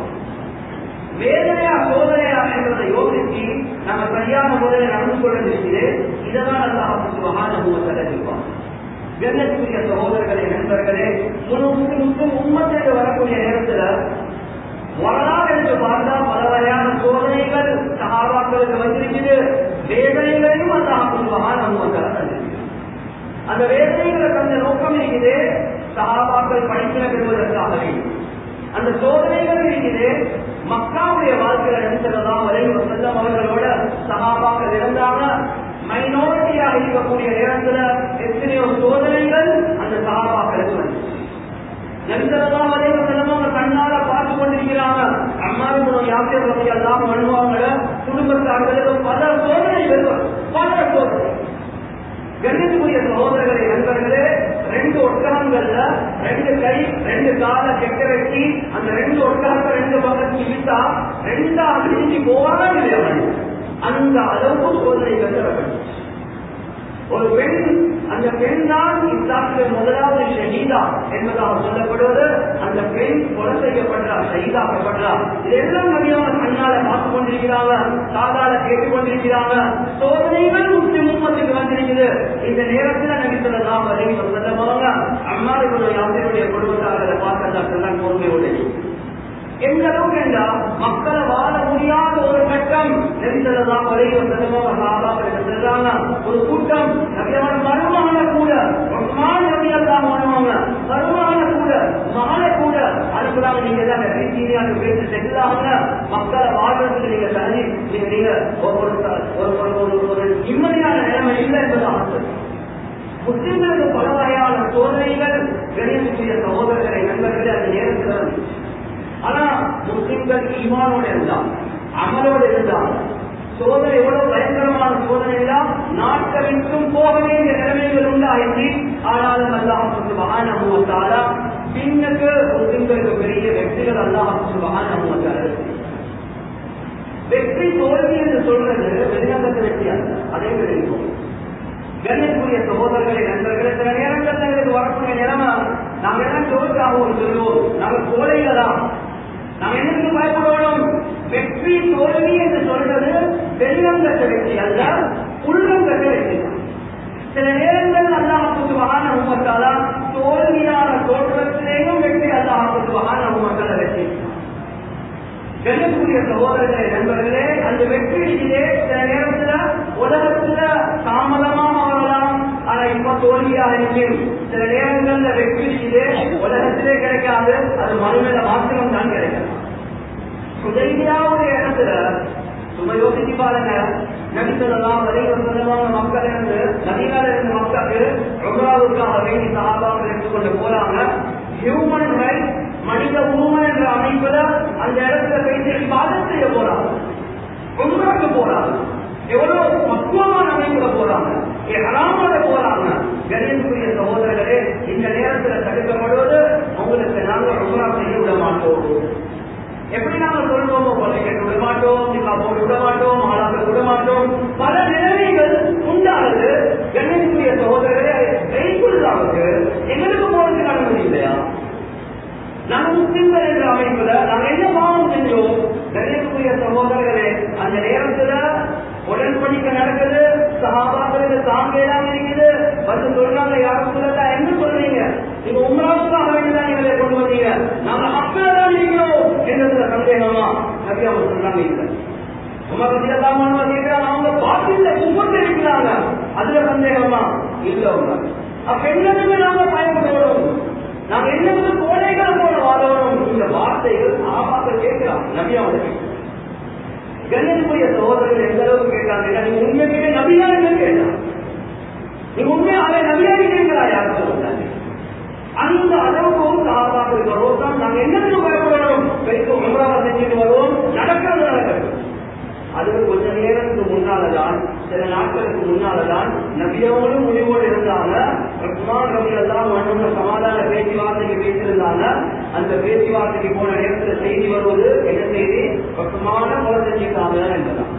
வேதனையா சோதனையா என்றதை யோசிச்சு நம்ம சரியான முறையில் நடந்து கொள்ள வேண்டியது இதனால் அல்லாஹ் மகான தெரிவிப்பான் கண்ணியத்துக்குரிய சகோதரர்களே நண்பர்களே முழு முஸ்லிம் உண்மத்திற்கு வரக்கூடிய நேரத்துல வரலாறு என்று பார்த்தா பல வகையான சோதனைகள் சகாபாக்களுக்கு வந்திருக்குது வேதனைகளையும் அந்த ஆக்குவாக நம்ம அந்த வேதனைகளை தந்த நோக்கம் இருக்குது சகாபாக்கள் படிக்கிற பெறுவதற்காகவே அந்த சோதனைகள் இருக்குது மக்காவுடைய வாழ்க்கையில நினைச்சதான் வரையும் செல்லம் அவர்களோட சகாபாக்கள் இருந்தாங்க மைனாரிட்டியாக இருக்கக்கூடிய நேரத்துல எத்தனையோ சோதனைகள் அந்த சகாபாக்களுக்கு வந்துச்சு நபிசல்லாம் வரைக்கும் செல்லவங்க கண்ணால பார்த்து கொண்டிருக்கிறாங்க அம்மாவுடைய யாத்திரை பற்றி எல்லாம் பண்ணுவாங்க குடும்பத்தார்களுக்கு பல சோதனைகள் பல சோதனை கண்ணியத்துக்குரிய சகோதரர்களே நண்பர்களே ரெண்டு ஒட்டகங்கள்ல ரெண்டு கை ரெண்டு கால கெட்ட வச்சு அந்த ரெண்டு ஒட்டகத்தை ரெண்டு பக்கத்துக்கு இழுத்தா ரெண்டா பிரிஞ்சு போவாங்க இல்லையா மனிதன் அந்த அளவுக்கு சோதனைகள் தரப்பட்டுச்சு ஒரு பெண் அந்த பெண் தான் இஸ்லாத்திலே முதலாவது ஷஹீதா என்பதாக சொல்லப்படுவது அந்த பெண் கொலை செய்யப்படுறா ஷஹீதாக்கப்படுறா இதெல்லாம் நபியான கண்ணால பார்த்து கொண்டிருக்கிறாங்க காதால கேட்டுக் கொண்டிருக்கிறாங்க சோதனைகள் முஸ்லிம் உம்மத்துக்கு வந்திருக்குது இந்த நேரத்துல நபி சொல்லலாம் வரைக்கும் சொல்லமாக அம்மாவுடைய யாத்திரையுடைய குடும்பத்தாரர்களை பார்த்ததான் பொறுமையோடு எந்த அளவுக்கு என்றால் மக்களை வாழ முடியாத ஒரு கட்டம் நெரிசலாம் வரையும் செல்றாங்க ஒரு கூட்டம் நபியான மருமான கூட நபியெல்லாம் பண்ணுவாங்க மருமான கூட மகன கூட அனுப்புறாங்க நீங்க தான் சீனியாக பேசி செல்லாங்க மக்களை வாழ்றதுக்கு நீங்க தனி நீங்க நீங்க ஒரு ஒரு ஒரு ஒரு நிம்மதியான நிலைமை இல்லை என்பதாக முஸ்லிம்களுக்கு பல வகையான சோதனைகள் கணியத்துக்குரிய சகோதரர்களை நண்பர்களே அந்த நேரத்தில் ஆனா முஸ்லிம்கள் ஈமானோட இருந்தான் அமலோடு இருந்தான் சோதனை எவ்வளவு பயங்கரமான சோதனை எல்லாம் நாட்டை விட்டும் போக வேண்டிய நிலைமைகள் உண்டாயிற்று ஆனாலும் அல்லாஹ் மகானமுவத்தாலா பின்னுக்கு முஸ்லிம்களுக்கு பெரிய வெற்றிகள் அல்லாஹ் மகானமுவத்தால வெற்றி தோல்வி என்று சொல்றது வெளிநகரத்து வெற்றி அல்ல அதே தெரியும் கண்ணியக்கூடிய சகோதரர்களை நண்பர்களை சில நேரங்கள் எங்களுக்கு வரக்கூடிய நிலைமை நாங்க எல்லாம் தோல்வியாகவும் சொல்லுவோம் நாங்க கோலையில தான் நாம் என்னக்கு பயப்படணும் வெற்றி தோல்வி என்று சொல்றது வெளியங்கட்ட வெற்றி அல்ல உள்ளங்கட்ட வெற்றி சில நேரங்கள் அல்லாஹுக்கு மகான உமத்தாலா தோல்வியான தோற்றத்திலேயும் வெற்றி அல்லாஹுக்கு மகான உமத்தால வெற்றி கண்ணுக்குரிய சகோதரர்களே நண்பர்களே அந்த வெற்றியிலே சில நேரத்துல உலகத்துல தாமதமாக வரலாம் ஆனா இப்ப தோல்வியாக இருக்கும் சில நேரங்கள்ல வெற்றியிலே உலகத்திலே கிடைக்காது அது மறுமையில மாத்திரம் தான் கிடைக்கும் உதவியாவுடைய இடத்துல சும்மா யோசிச்சு பாருங்க நடித்ததெல்லாம் வரைக்கும் சொந்தமான மக்கள் இருந்து நதிகால இருந்த மக்களுக்கு ரொம்பவுக்காக வேண்டி சகாபாக்கள் எடுத்துக்கொண்டு போறாங்க ஹியூமன் ரைட் மனித உருவம் என்ற அமைப்புல அந்த இடத்துல போயிட்டு பாதம் செய்ய போறாங்க உண்மைக்கு போறாங்க எவ்வளவு பக்குவமான அமைப்புல போறாங்க ஹராமோட போறாங்க கணியத்துக்குரிய சகோதரர்களே இந்த நேரத்துல தடுக்கப்படுவது உங்களுக்கு நாங்கள் உமரா செய்ய விட மாட்டோம் எப்படி நாங்க சொல்வோமோ கொலை கேட்டு விட மாட்டோம் நிக்கா போட்டு விட மாட்டோம் ஆளாக்க விட மாட்டோம் பல நிலைமைகள் உண்டாகுது கண்ணியத்துக்குரிய சகோதரர்களே கைக்குள்ளாவுக்கு எங்களுக்கு போறதுக்கு அனுமதி இல்லையா நாங்க முஸ்லிம்கள் என்ற அமைப்புல நாங்க என்ன பாவம் செஞ்சோம் கண்ணியத்துக்குரிய சகோதரர்களே அந்த நேரத்துல மணிக்கு நடக்குது சகாபாக்களுக்கு தாங்க இல்லாம இருக்குது வந்து சொல்றாங்க யாரும் சொல்லல என்ன சொல்றீங்க நீங்க உமராவுக்காக வேண்டிதான் எங்களை கொண்டு வந்தீங்க நாங்க அப்படியேதான் இருக்கிறோம் என்றதுல சந்தேகமா நபி அவங்க சொன்னாங்க இல்லை உமர் ரலியல்லாஹு கேட்கிறாங்க அவங்க பாட்டில கும்பிட்டு இருக்கிறாங்க அதுல சந்தேகமா இல்ல அவங்க அப்ப என்னதுக்கு நாங்க பயன்படுவோம் நாங்க என்னது கோடைகள் போல வாழணும் இந்த வார்த்தைகள் ஆபாக்கள் கேட்கிறான் நபி அவங்க கண்ணியத்துக்குரிய சகோதரர்கள் எந்த அளவுக்கு கேட்கிறாங்க நீங்க உண்மையிலே நபியா என்ன கேட்டான் நீங்க உண்மையாக நபியா கேட்கிறா யார் சொல்லுங்க அந்த அளவுக்கு சாபாக்கள் வருவோம் தான் நாங்க என்னத்துக்கு பயப்படணும் பெரிய உமராவை செஞ்சுட்டு வருவோம் நடக்கிறது நடக்கிறது அதுக்கு கொஞ்ச நேரத்துக்கு முன்னாலதான் சில நாட்களுக்கு முன்னாலதான் நபியவங்களும் முடிவோடு இருந்தாங்க ரஹ்மான் ரவி எல்லாம் மன்னோட சமாதான பேச்சுவார்த்தைக்கு பேசியிருந்தாங்க அந்த பேச்சுவார்த்தைக்கு போன நேரத்தில் செய்தி வருவது என்ன செய்தி ரஹ்மான கொலை செஞ்சுட்டாங்க என்பதான்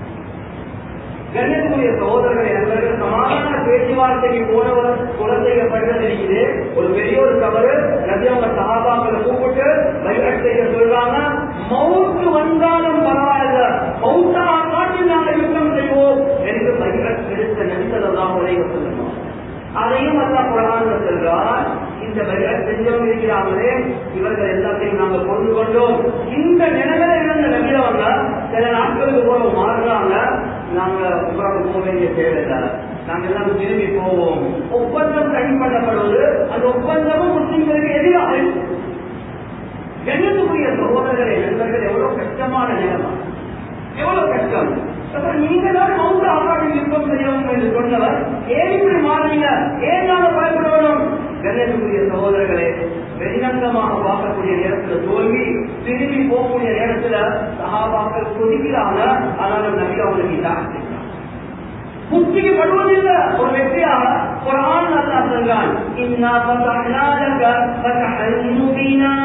கண்ணியத்துக்குரிய சகோதரர்களை நண்பர்கள் சமாதான பேச்சுவார்த்தைக்கு போனவர் கொலை செய்யப்பட்டது இருக்குது ஒரு பெரிய ஒரு தவறு நபி அவங்க சகாபாக்களை கூப்பிட்டு பைரட் செய்ய சொல்றாங்க மவுத்து வந்தாலும் பரவாயில்ல மவுத்தா காட்டில் நாங்கள் யுத்தம் செய்வோம் என்று பைரட் எடுத்த நடித்ததான் உலக சொல்லணும் அதையும் அல்லா குரான் சொல்றார் இந்த பைரட் செஞ்சவங்க இருக்கிறாங்களே இவர்கள் எல்லாத்தையும் நாங்கள் கொண்டு கொண்டோம் இந்த நிலைமையில இருந்த நபியவங்க சில நாட்களுக்கு போல மாறுறாங்க நாங்க உட்கார்ந்து போக வேண்டிய தேவையில்லை நாங்க எல்லாம் திரும்பி போவோம் ஒப்பந்தம் சைன் பண்ணப்படுவது அந்த ஒப்பந்தமும் முஸ்லிம்களுக்கு எதிராக கண்ணியத்துக்குரிய சகோதரர்களை நண்பர்கள் எவ்வளவு கஷ்டமான நிலைமை எவ்வளவு கஷ்டம் அப்புறம் நீங்க தான் மௌத்த ஆகாட்டில் யுத்தம் செய்யணும் என்று சொன்னவர் ஏன் இப்படி மாறீங்க ஏன் நாங்க பயப்படணும் கண்ணியத்துக்குரிய சகோதரர்களே வெளிநங்கமாக பார்க்கக்கூடிய நேரத்துல தோல்வி திரும்பி போகக்கூடிய நேரத்துல சகாபாக்கள் கொதிக்கிறாங்க ஆனாலும் நபி அவனுக்கு இதாக முக்திக்கு படுவதில்லை ஒரு வெற்றியாக ஒரு ஆண் நல்லா சொல்றான் இன்னா பத்தாக முபீனா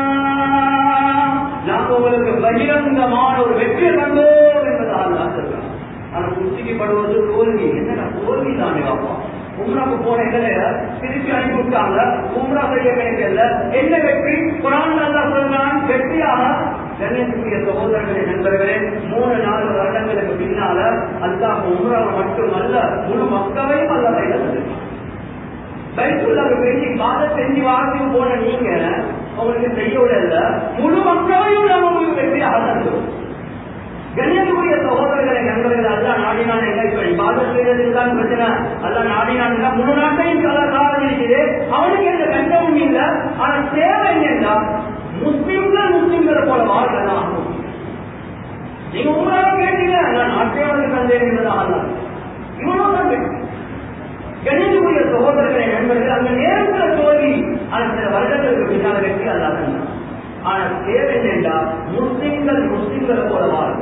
நாங்க உங்களுக்கு பகிரங்கமான ஒரு வெற்றியை தந்தோம் என்பதால் நான் சொல்றேன் ஆனா முக்திக்கு படுவது தோல்வி என்ன தோல்வி தானே பாப்பா உம்ராக்கு போன இடத்துல திருப்பி அனுப்பி விட்டாங்க உம்ரா செய்ய கிடைக்கல என்ன வெற்றி குரான் நல்லா சொல்றான் வெற்றியாக கண்ணியத்துக்குரிய சகோதரர்களே நண்பர்களே மூணு நாலு வருடங்களுக்கு பின்னால அல்லாஹ் உம்ராவை மட்டுமல்ல முழு மக்களையும் அல்ல கையில் பைக்குள்ளாக பேசி பாத செஞ்சு வாழ்த்து போன நீங்க உங்களுக்கு செய்ய விடல முழு மக்களையும் நம்ம உங்களுக்கு வெற்றியாக தந்தோம் கண்ணியத்துக்குரிய சகோதரர்களை நண்பர்கள் அல்ல நாடினான் என்ன இப்ப இபாதத் செய்யறதுக்கு தான் பிரச்சனை அல்ல நாடினான் முழு நாட்டையும் பல காலம் இருக்குது அவனுக்கு எந்த கண்டமும் இல்லை ஆனா தேவை என்னன்னா முஸ்லிம்கள் முஸ்லிம்களை போல வாழ்க்கலாம் நீங்க உங்களால கேட்டீங்க நான் நாட்டையோடு தந்தேன் என்பதாக அல்ல இவனும் தந்தேன் கணிதக்குரிய சகோதரர்களை நண்பர்கள் அந்த நேரத்தில் தோல்வி ஆனா சில வருடங்களுக்கு பின்னால் வெற்றி அல்லாத ஆனா தேவை என்னென்றா முஸ்லிம்கள் முஸ்லிம்களை போல வாழும்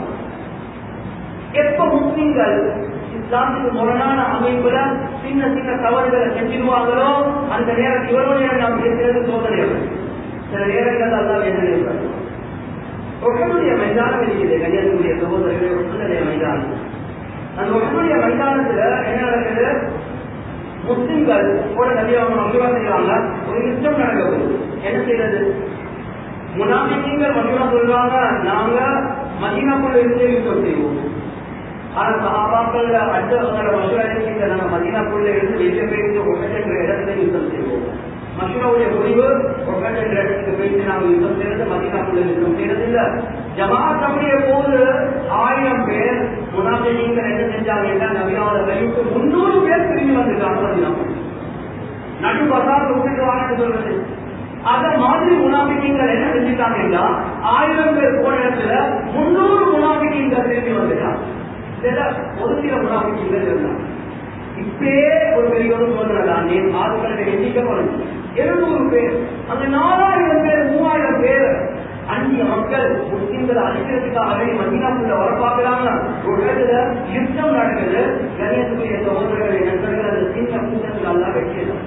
எப்ப முஸ்லிம்கள் இஸ்லாத்துக்கு முரணான அமைப்புல சின்ன சின்ன தவறுகளை செஞ்சிருவாங்களோ அந்த நேரம் இவருடைய நாம் பேசுறது சோதனை சில நேரங்கள் அல்லாஹ் என்ன ஒட்டனுடைய மைதானம் இருக்குது கன்னியாகுமரிய சகோதரர்கள் ஒட்டனுடைய மைதானம் அந்த ஒட்டனுடைய மைதானத்துல என்ன நடக்குது முஸ்லிம்கள் கூட நிறைய அவங்க மகிழ்வா செய்வாங்க ஒரு யுத்தம் நடக்குது என்ன செய்யறது முனாபிக்கீங்கள் மகிழ்வா சொல்றாங்க நாங்க மதீனாக்குள்ள இருந்தே யுத்தம் செய்வோம் ஆனா சகாபாக்கள் அடுத்தவங்களோட மதுராஜிக்கு நாங்க மதீனாக்குள்ள இருந்து வெளியே போயிட்டு ஒட்டை என்ற இடத்துல யுத்தம் செய்வோம் மஷூராவுடைய முடிவு ஒட்டை என்ற இடத்துக்கு போயிட்டு நாங்க யுத்தம் செய்யறது மதீனாக்குள்ள யுத்தம் செய்யறது இல்ல ஜமாத் அப்படியே போது ஆயிரம் பேர் முனாபிக்கீங்கள் என்ன செஞ்சாங்க நவியாத கைவிட்டு முன்னூறு பேர் திரும்பி வந்துட்டாங்க மதீனாக்குள்ள நடு பசார் விட்டுட்டு வாங்கன்னு சொல்றது அத மாதிரி முனாபிக்கீங்கள் என்ன செஞ்சுட்டாங்கன்னா ஆயிரம் பேர் போன இடத்துல முன்னூறு முனாபிக்கீங்கள் திரும்பி வந்துட்டாங்க சில ஒரு சில முனாபிக்கீங்கள் இருந்தாங்க இப்பயே ஒரு பெரிய ஒரு சோதனை நீ ஆட்களை எண்ணிக்கை குறைஞ்சு எழுநூறு பேர் அந்த நாலாயிரம் பேர் மூவாயிரம் பேர் அந்நிய மக்கள் முஸ்லிம்களை அழிக்கிறதுக்காகவே மதினாக்குள்ள வர பார்க்கிறாங்க ஒரு இடத்துல யுத்தம் நடக்குது கணியத்துக்குரிய சகோதரர்களை நண்பர்கள் அந்த சின்ன கூட்டத்தில் எல்லாம் வெற்றியதான்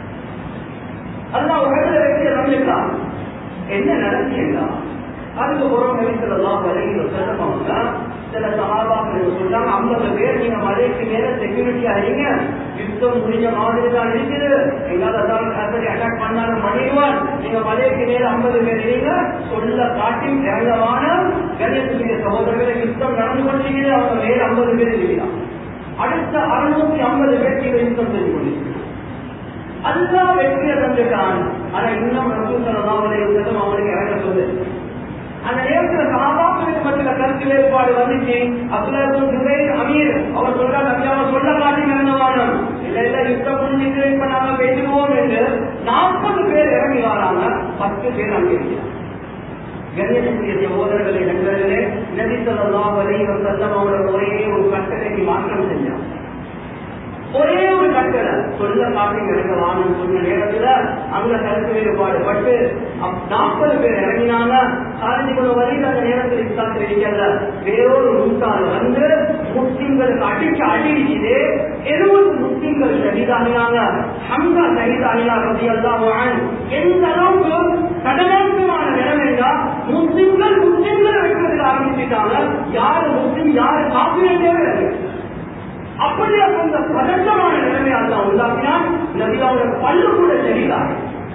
அல்லா ஒரு இடத்துல வெற்றியை நம்பிக்கலாம் என்ன நடந்தீங்களா அதுக்கு புறம் நினைக்கிறதெல்லாம் வரையில் சொல்லமாங்க சில சகாபாக்கள் சொல்றாங்க ஐம்பது பேர் நீங்க மலைக்கு மேல செக்யூரிட்டி அறிங்க யுத்தம் முடிஞ்ச மாதிரி தான் இருக்குது எங்காவது அதாவது அட்டாக் பண்ணாலும் பண்ணிடுவான் நீங்க மலைக்கு மேல ஐம்பது பேர் இருங்க சொல்ல காட்டி இறங்கமான கணியத்துக்குரிய சகோதரர்களை யுத்தம் நடந்து கொண்டிருக்கிறது அவங்க மேல ஐம்பது பேர் இருக்கிறான் அடுத்த அறுநூத்தி ஐம்பது பேருக்கு யுத்தம் செய்து கொண்டிருக்கிறார் அல்லா வெற்றியை தந்துட்டான் ஆனா இன்னும் ரசூசலாம் அவனுக்கு இறங்க சொல்லு அந்த நேரத்துல சகாபாக்களுக்கு மத்தியில கருத்து வேறுபாடு வந்துச்சு அப்துல்லா ஜுபைர் அமீர் அவர் சொல்றாரு அப்படியே சொல்ல மாட்டீங்க வானம் இல்ல இல்ல யுத்தம் முடிஞ்சுட்டு இப்ப நாம பேசுவோம் என்று நாற்பது பேர் இறங்கி வராங்க பத்து பேர் அங்கே இருக்கிறார் கண்ணியத்துக்குரிய சகோதரர்களை நண்பர்களே நபி சொல்லலாம் வரைவர் செல்லம் அவர்கள் ஒரே ஒரு கட்டளைக்கு மாற்றம் செஞ்சார் ஒரே ஒரு கட்டளை சொல்ல மாட்டீங்க இறங்க வாங்கன்னு சொன்ன நேரத்துல அங்க கருத்து வேறுபாடு பட்டு நாற்பது பேர் இறங்கினாங்க காலேஜ் கொண்டு வரைக்கும் அந்த நேரத்தில் இஸ்லாத்தில் இருக்கல வேறொரு நூற்றாண்டு வந்து முஸ்லிம்களுக்கு அடிச்சு அடிச்சுது எழுபது முஸ்லிம்கள் ஷஹீதாகினாங்க ஹம்சா ஷஹீதாகினா ரவி அல்லாஹ் எந்த அளவுக்கு கடலாட்டமான நிலைமையா முஸ்லிம்கள் முஸ்லிம்களை வைக்கிறதுக்கு ஆரம்பிச்சுட்டாங்க யாரு முஸ்லிம் யாரு காப்பீடு அப்படி அந்த பதற்றமான நிலைமையை அல்லா உண்டாக்கினால் நபியாவோட பல்லு கூட தெரியாது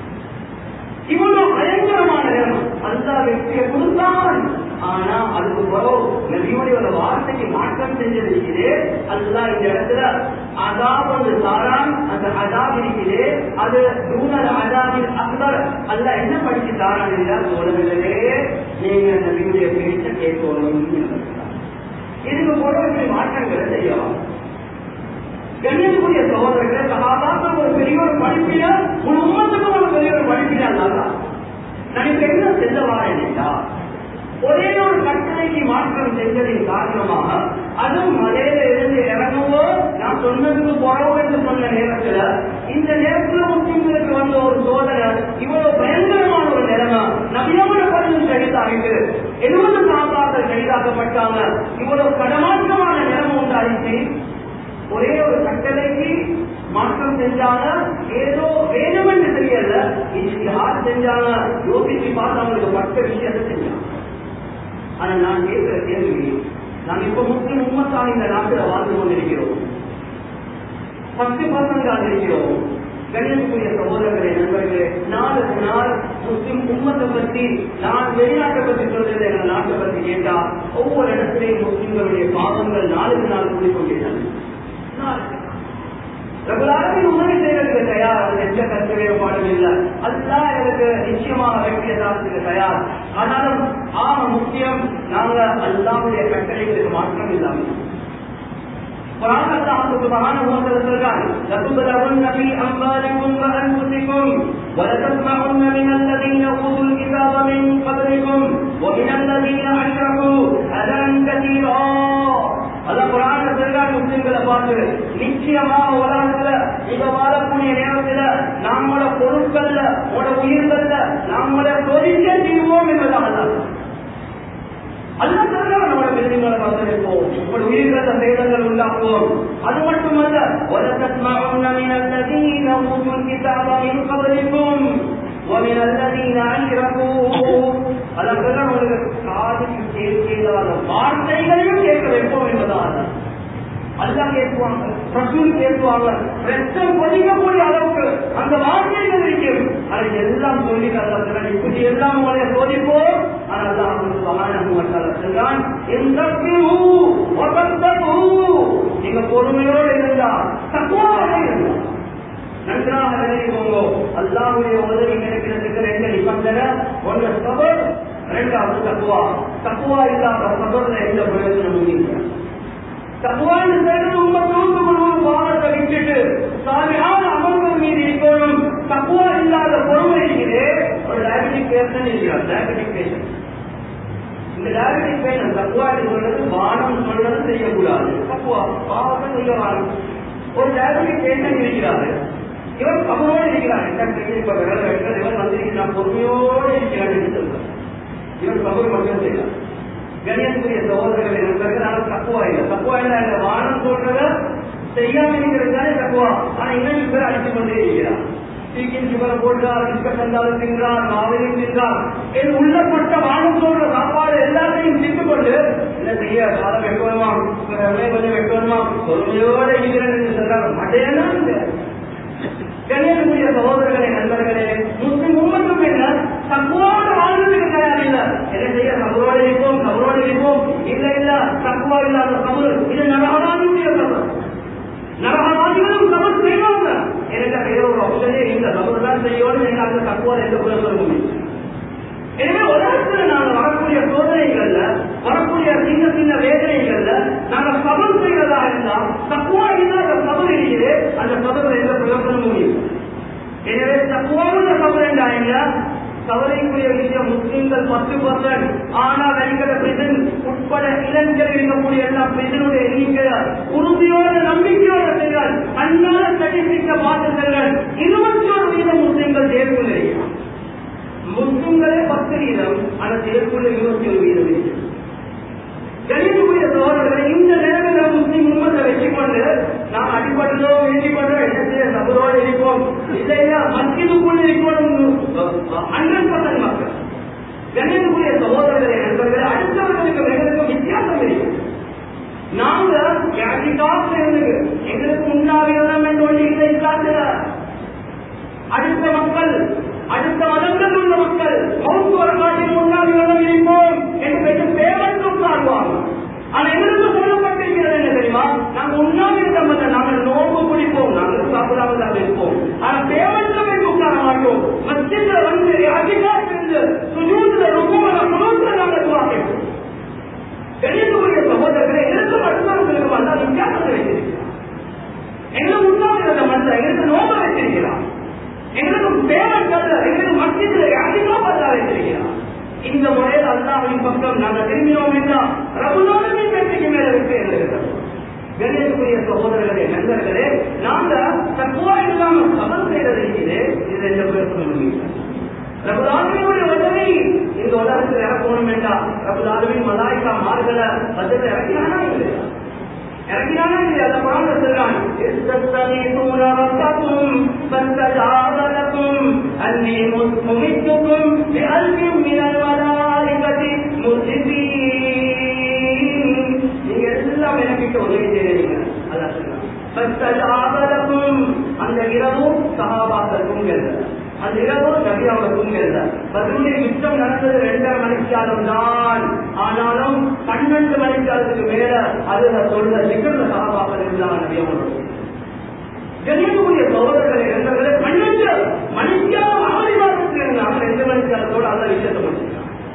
இவ்வளவு பயங்கரமான நேரம் அந்த வெற்றியை கொடுத்தான் ஆனா அதுக்கு பிறகு நபியுடைய ஒரு வார்த்தைக்கு மாற்றம் செஞ்சது இருக்குது அல்லா இந்த இடத்துல அதாப் வந்து தாரான் அந்த அதாப் இருக்குது அது நூனல் அதாபின் அக்பர் அல்ல என்ன படிச்சு தாரான் என்றால் சோழர்களே நீங்க நபியுடைய பேச்சை கேட்கணும் இதுக்கு போல மாற்றங்களை செய்யலாம் கண்ணியத்துக்குரிய சகோதரர்களே சகாபாக்கள் ஒரு பெரிய ஒரு படிப்பில ஒரு உண்மத்துக்கும் ஒரு பெரிய ஒரு படிப்பில அல்லாதா நான் இப்ப என்ன செல்ல வாரேன்டா ஒரே ஒரு கட்டளைக்கு மாற்றம் செஞ்சதின் காரணமாக அதுவும் மலையில இருந்து இறங்கவோ நான் சொன்னதுக்கு போறவோ என்று சொன்ன நேரத்துல இந்த நேரத்துல முஸ்லிம்களுக்கு வந்த ஒரு சோதனை இவ்வளவு பயங்கரமான ஒரு நிலைமை நபியோட பதிலும் கைதாகிட்டு எழுபது சாப்பாக்கள் கைதாக்கப்பட்டாங்க இவ்வளவு கடமாற்றமான நிலைமை உண்டாயிடுச்சு ஒரே ஒரு கட்டளைக்கு மாற்றம் செஞ்சாங்க ஏதோ வேணும் என்று தெரியல இன்னைக்கு யார் செஞ்சாங்க யோசிச்சு பார்த்து அவங்களுக்கு பட்ட விஷயத்தை செஞ்சாங்க ஆனா நான் கேட்கிற கேள்வி நாம் இப்ப முஸ்லிம் உண்மத்தான் இந்த நாட்டில் வாழ்ந்து கொண்டிருக்கிறோம் பத்து பர்சன்டாக இருக்கிறோம் கண்ணியத்துக்குரிய சகோதரர்களே நண்பர்களே நாளுக்கு நாள் முஸ்லிம் உம்மத்தை பற்றி நான் வெளிநாட்டை பற்றி சொல்றது எங்க நாட்டை பற்றி கேட்டா ஒவ்வொரு இடத்திலையும் முஸ்லிம்களுடைய பாவங்கள் நாளுக்கு நாள் கூடிக்கொண்டிருக்கிறது பிரபலாரத்தின் உதவி செய்வதற்கு தயார் அது எந்த கருத்து வேறுபாடும் இல்லை அதுதான் எனக்கு நிச்சயமாக வெற்றிய தாரத்துக்கு தயார் ஆனாலும் ஆக முக்கியம் நாங்க அல்லாவுடைய கட்டளைகளுக்கு மாற்றம் இல்லாமல் قرآن الله سبحانه وتعالى لتبلغن في أموالكم وأنفسكم ولتسمعن من الذين أوتوا الكتاب من قبلكم ومن الذين أشركوا أذى كثيرا அல்ல குரான சொல்றான் முஸ்லிம்களை பார்த்து நிச்சயமாக உலகத்துல இப்ப வாழக்கூடிய நேரத்துல நம்மளோட பொருட்கள்ல உங்களோட உயிர்கள்ல நம்மளை சோதிக்க செய்வோம் என்பதாக அல்ல சொல்றான் நம்மளோட பிள்ளைங்களை வந்திருப்போம் உங்களோட உயிர்கள சேதங்கள் உண்டாக்குவோம் அது மட்டுமல்ல وَلَتَسْمَعُنَّ مِنَ الَّذِينَ أُوتُوا الْكِتَابَ مِنْ قَبْلِكُمْ ومن الذين أشركوا அதற்கெல்லாம் உங்களுக்கு காதுக்கு கேட்காத வார்த்தைகளையும் கேட்க வைப்போம் என்பதால் அல்லா கேட்குவாங்க ரசூல் கேட்குவாங்க ரத்தம் கொதிக்கக்கூடிய அளவுக்கு அந்த வார்த்தைகள் இருக்கும் அதை எல்லாம் சொல்லி அல்ல இப்படி எல்லாம் உங்களை சோதிப்போம் ஆனால் அவங்களுக்கு மகான சொல்றான் நீங்க பொறுமையோடு இருந்தா தக்குவாக இருந்தா நன்றாக நினைவுங்க அல்லாவுடைய உதவி கிடைக்கிறதுக்கு ரெண்டு நிபந்தனை ஒன்று சபர் ரெண்டாவது தக்குவா தக்குவா இல்லாத சபர்ல எந்த பிரயோஜனமும் இல்லை தக்குவான்னு சேர்ந்து உங்க தூக்கு முழுவதும் வாகனத்தை விட்டுட்டு சாமியான அமல்கள் மீது இருக்கணும் தக்குவா இல்லாத பொறுமை இருக்குது ஒரு டயபெட்டிக் பேஷன் இருக்கிறார் டயபெட்டிக் பேஷன் இந்த டயபெட்டிக் பேஷன் தக்குவா சொல்றது வானம் சொல்றது செய்யக்கூடாது தக்குவா பாவத்தை செய்ய வாரம் ஒரு டயபெட்டிக் பேஷன் இருக்கிறாரு இவர் கபரோடு இருக்கிறார் இப்ப விரல் வெட்டது இவர் வந்திருக்கிறார் பொறுமையோடு இருக்கிறார் என்று சொல்றார் இவர் கபர் மட்டும் செய்யலாம் கணியத்துக்குரிய சகோதரர்களை நண்பர்கள் ஆனால் தக்குவா இல்லை தக்குவா இல்லை அந்த வானம் சொல்றத செய்யாம இருக்கிறது தானே தக்குவா ஆனா இன்னும் பேர் அடித்துக் கொண்டே இருக்கிறார் சீக்கின் சுகரை போடுறார் பிஸ்கட் தந்தாலும் தின்றார் மாவையும் தின்றார் என் உள்ளப்பட்ட வானம் சொல்ற சாப்பாடு எல்லாத்தையும் திட்டு கொண்டு என்ன செய்ய காலம் வெட்டுவமா கொஞ்சம் வெட்டுவமா பொறுமையோடு இருக்கிறேன் என்று சொல்றார் மடையெல்லாம் கண்ணியக்கூடிய சகோதரர்களே நண்பர்களே முஸ்லிம் உண்மைக்கும் என்ன தக்குவோடு வாழ்றதுக்கு தயார் இல்ல என்ன செய்ய சபரோடு இருப்போம் சபரோடு இருப்போம் இல்ல இல்ல தக்குவா இல்லாத சபரு இது நரகமானுடைய சபர் வியாபாரம் செய்யணும் எங்க அந்த தக்குவால் எந்த புலப்பட முடியும் எனவே உலகத்துல நாங்க வரக்கூடிய சோதனைகள்ல வரக்கூடிய சின்ன சின்ன வேதனைகள்ல நாங்க சபல் செய்யறதா இருந்தா தக்குவா இல்லாத சபல் இருக்குது அந்த சபல் எந்த புலப்பட முடியும் எனவே தக்குவான சபல் என்றாங்க கவலைக்குரிய விஷயம் முஸ்லிம்கள் பத்து பர்சன்ட் ஆனால் அடிக்கிற பிரிசன் உட்பட இளைஞர்கள் இருக்கக்கூடிய எல்லா பிரிசனுடைய எண்ணிக்கை உறுதியோட நம்பிக்கையோட செல்கள் அன்னால ஸ்டட்டிஸ்டிக்க பார்த்து செல்கள் இருபத்தி ஒரு வீதம் முஸ்லிம்கள் தேர்வு இருக்கிறார் முஸ்லிம்களே பத்து வீதம் ஆனால் தேர்வுள்ள இருபத்தி ஒரு வீதம் இருக்கிறது கணிதக்கூடிய சோழர்களை இந்த நேரத்தில் முஸ்லிம் உண்மத்தை வச்சு கொண்டு நாம் அடிபட்டதோ வேண்டிப்பட்டோ என்ன செய்ய சபரோடு இருப்போம் இல்லையா மஸ்ஜிதுக்குள்ள இருக்கணும் ஹண்ட்ரட் பர்சன்ட் மக்கள் கணிதக்கூடிய சகோதரர்களை நண்பர்களை அடுத்தவர்களுக்கு எங்களுக்கும் வித்தியாசம் இருக்கு நாங்க யாருக்காக இருந்து எங்களுக்கு முன்னாவியம் என்று ஒன்று இல்லை இஸ்லாத்துல அடுத்த மக்கள் அடுத்த மதங்கள் உள்ள மக்கள் மௌத்து வரலாற்றில் முன்னாடி வளம் இருப்போம் என்று பெற்று பேரன்றும் சார்வாங்க ஆனா எங்களுக்கு சொல்லப்பட்டிருக்கிறது என்ன தெரியுமா நாங்க உண்ணாவிர சம்பந்த நாங்கள் நோம்பு பிடிப்போம் நாங்கள் சாப்பிடாம தான் இருப்போம் ஆனா பேரன்றும் உட்கார மாட்டோம் மத்தியத்துல வந்து அதிகாரத்தில் இருந்து சுஜூத்துல ரொம்ப குலத்துல நாங்கள் துவாக்கிப்போம் தெரியக்கூடிய சகோதரர்களை எங்களுக்கு அடுத்தவர்களுக்கு வந்தால் வித்தியாசத்தை வைத்திருக்கிறார் எங்களுக்கு உண்ணாவிரத மனிதர் எங்களுக்கு நோம்ப வைத்திருக்கிறார் எங்களுக்கு பேரன் அல்ல எங்களுக்கு மத்தியத்தில் அதிகமாக அல்ல வைத்திருக்கிறார் இந்த முறையில் அல்லாவின் பக்கம் நாங்கள் திரும்பினோம் என்றால் ரகுலோகத்தின் வெற்றிக்கு மேல இருக்கு என்று கணேசக்குரிய சகோதரர்களே நண்பர்களே நாங்க தக்குவா இல்லாம சபல் செய்யறது இருக்குது இது எந்த பேர் ரகுலாலுடைய உதவி இந்த உலகத்தில் இறக்கணும் என்றால் ரகுலாலுவின் மலாய்க்கா மார்களை பதில் இறக்கினானா இல்லையா இறங்கினானா இல்லையா அந்த குரான் சொல்றான் استغيثون ربكم فاستجاب لكم أني ممدكم بألف من الملائكة مردفين நீங்க எல்லாம் எனக்கிட்ட உதவி செய்றீங்க அதான் சொல்றான் فاستجاب لكم அந்த இரவும் சகாபாக்களுக்கும் எழுத அந்த இரவு நபியாவுக்கும் எழுத பதிலுடைய யுத்தம் நடந்தது ரெண்டரை மணிக்காலம் தான் ஆனாலும் பன்னெண்டு மணிக்காலத்துக்கு மேல அதுல சொல்ற நிகழ்ந்த சகாபாக்கள் இருந்தாங்க நபியாவோட கணியக்கூடிய சகோதரர்களை நண்பர்களை பன்னெண்டு மணிக்காலம் ஆதிவாரத்தில் இருந்தாங்க ரெண்டு மணிக்காலத்தோடு அந்த விஷயத்தை முடிச்சிருக்காங்க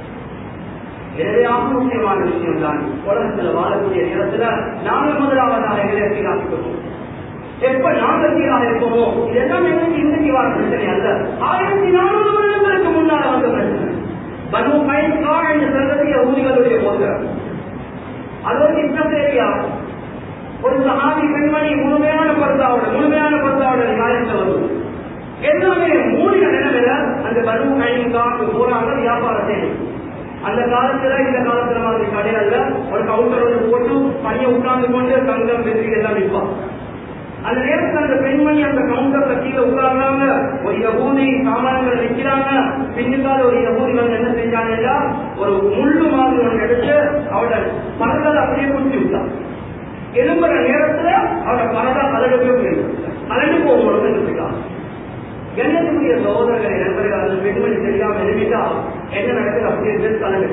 எனவே ஆக முக்கியமான விஷயம் தான் உலகத்துல வாழக்கூடிய நேரத்துல நாங்கள் முதலாவதாக எங்களை சீராக்கிக்கணும் எப்ப நாங்கள் சீராக இருப்போமோ இதெல்லாம் எங்களுக்கு இன்னைக்கு வார பிரச்சனை அல்ல ஆயிரத்தி நானூறு வருடங்களுக்கு முன்னால வந்த பிரச்சனை பனு பயன்கா என்ற சங்கத்திய ஊதிகளுடைய போகிறார் அது ஒரு இஸ்லாம் ஏரியா ஒரு சகாதி பெண்மணி முழுமையான பருத்தாவோட முழுமையான பருத்தாவோட காரியத்தில் வருது எல்லாமே மூடின நிலைமையில அந்த பனு பயன்காக்கு போறாங்க வியாபாரம் செய்யணும் அந்த காலத்துல இந்த காலத்துல மாதிரி கடையில ஒரு கவுண்டர் வந்து போட்டு பையன் உட்கார்ந்து கொண்டு தங்கம் வெற்றி எல்லாம் விற்பான் அந்த நேரத்தில் அந்த பெண்மணி அந்த கவுண்டர்ல கீழே உட்கார்றாங்க ஒரு யகூதி சாமான்கள் விற்கிறாங்க பின்னுக்கால ஒரு யகூதி வந்து என்ன செஞ்சாங்கன்னா ஒரு முள்ளு மாதிரி ஒன்று எடுத்து அவட பறக்கலை அப்படியே குடிச்சு விட்டான் எழும்புற நேரத்துல அவட பறக்கா கலடு போய் கலண்டு போகணும் கண்ணியத்துக்குரிய சகோதரர்களை நண்பர்கள் அந்த பெண்மணி தெரியாம எழுதிட்டா என்ன நடக்குது அப்படி இருந்து கலந்து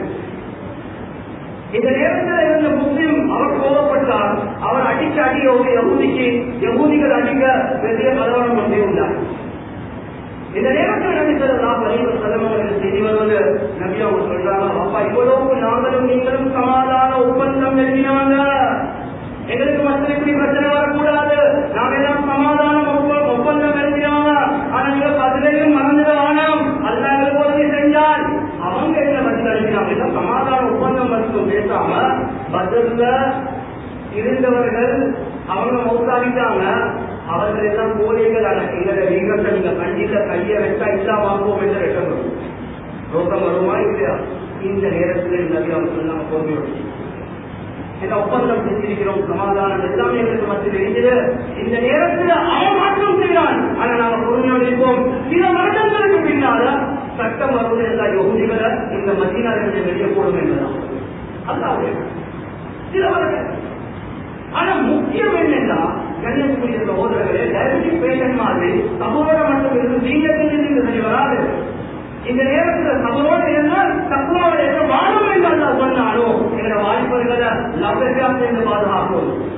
இந்த நேரத்தில் இருந்த முஸ்லிம் அவர் கோபப்பட்டார் அவர் அடிக்க அடிக்க ஒரு யகூதிக்கு யகூதிகள் அடிக்க பெரிய கலவரம் கொண்டே உள்ளார் இந்த நேரத்தில் நடித்தது நான் வரைவு தலைவர்கள் செய்தி வருவது நபி அவங்க சொல்றாங்க அப்பா இவ்வளவு நாங்களும் நீங்களும் சமாதான ஒப்பந்தம் எழுதினாங்க எங்களுக்கு மத்திய இப்படி பிரச்சனை வரக்கூடாது நாங்க எல்லாம் சமாதானம் ஒப்ப- ஒப்பந்தம் எழுதினாங்க ஆனா நீங்க பதிலையும் மறந்துட வேணாம் அல்ல எங்களுக்கு உதவி செஞ்சால் அவங்க என்ன பதில் அளிக்கிறாங்க இல்ல சமாதான ஒப்பந்தம் மட்டும் பேசாம பதில்ல இருந்தவர்கள் அவங்க மௌத்தாடிட்டாங்க அவர்கள் எல்லாம் கோழிகள் எங்களை வீரத்தை நீங்க கண்டிப்பா கையை வச்சா இல்லாம ஆகுவோம் என்று ரெட்டம் வரும் ரோகம் வருமா இல்லையா இந்த நேரத்தில் இந்த அவங்க சொன்னாங்க பொறுமையோடு இந்த ஒப்பந்தம் செஞ்சிருக்கிறோம் சமாதானம் எல்லாமே எங்களுக்கு மத்தியில் இருக்குது இந்த நேரத்தில் அவன் மாற்றம் செய்கிறான் ஆனா நாம பொறுமையோடு இருப்போம் சில வருடங்களுக்கு பின்னால சட்டம் வருவது எல்லா யோகிகளை இந்த மத்தியிலிருந்து வெளியே போடும் என்பதுதான் அல்லாவுடைய சில வருடங்கள் ஆனா முக்கியம் என்னன்னா கண்ணியத்துக்குரிய சகோதரர்களே டயபெட்டிக் பேஷண்ட் மாதிரி சமூக மட்டும் இருந்து நீங்க நீங்க சரி வராது இந்த நேரத்தில் சமூக இருந்தால் தப்புவாவுடைய வாழும் என்று அல்லா சொன்னாலும் எங்களை வாய்ப்புகளை லபெல்லாம் சேர்ந்து பாதுகாப்போம்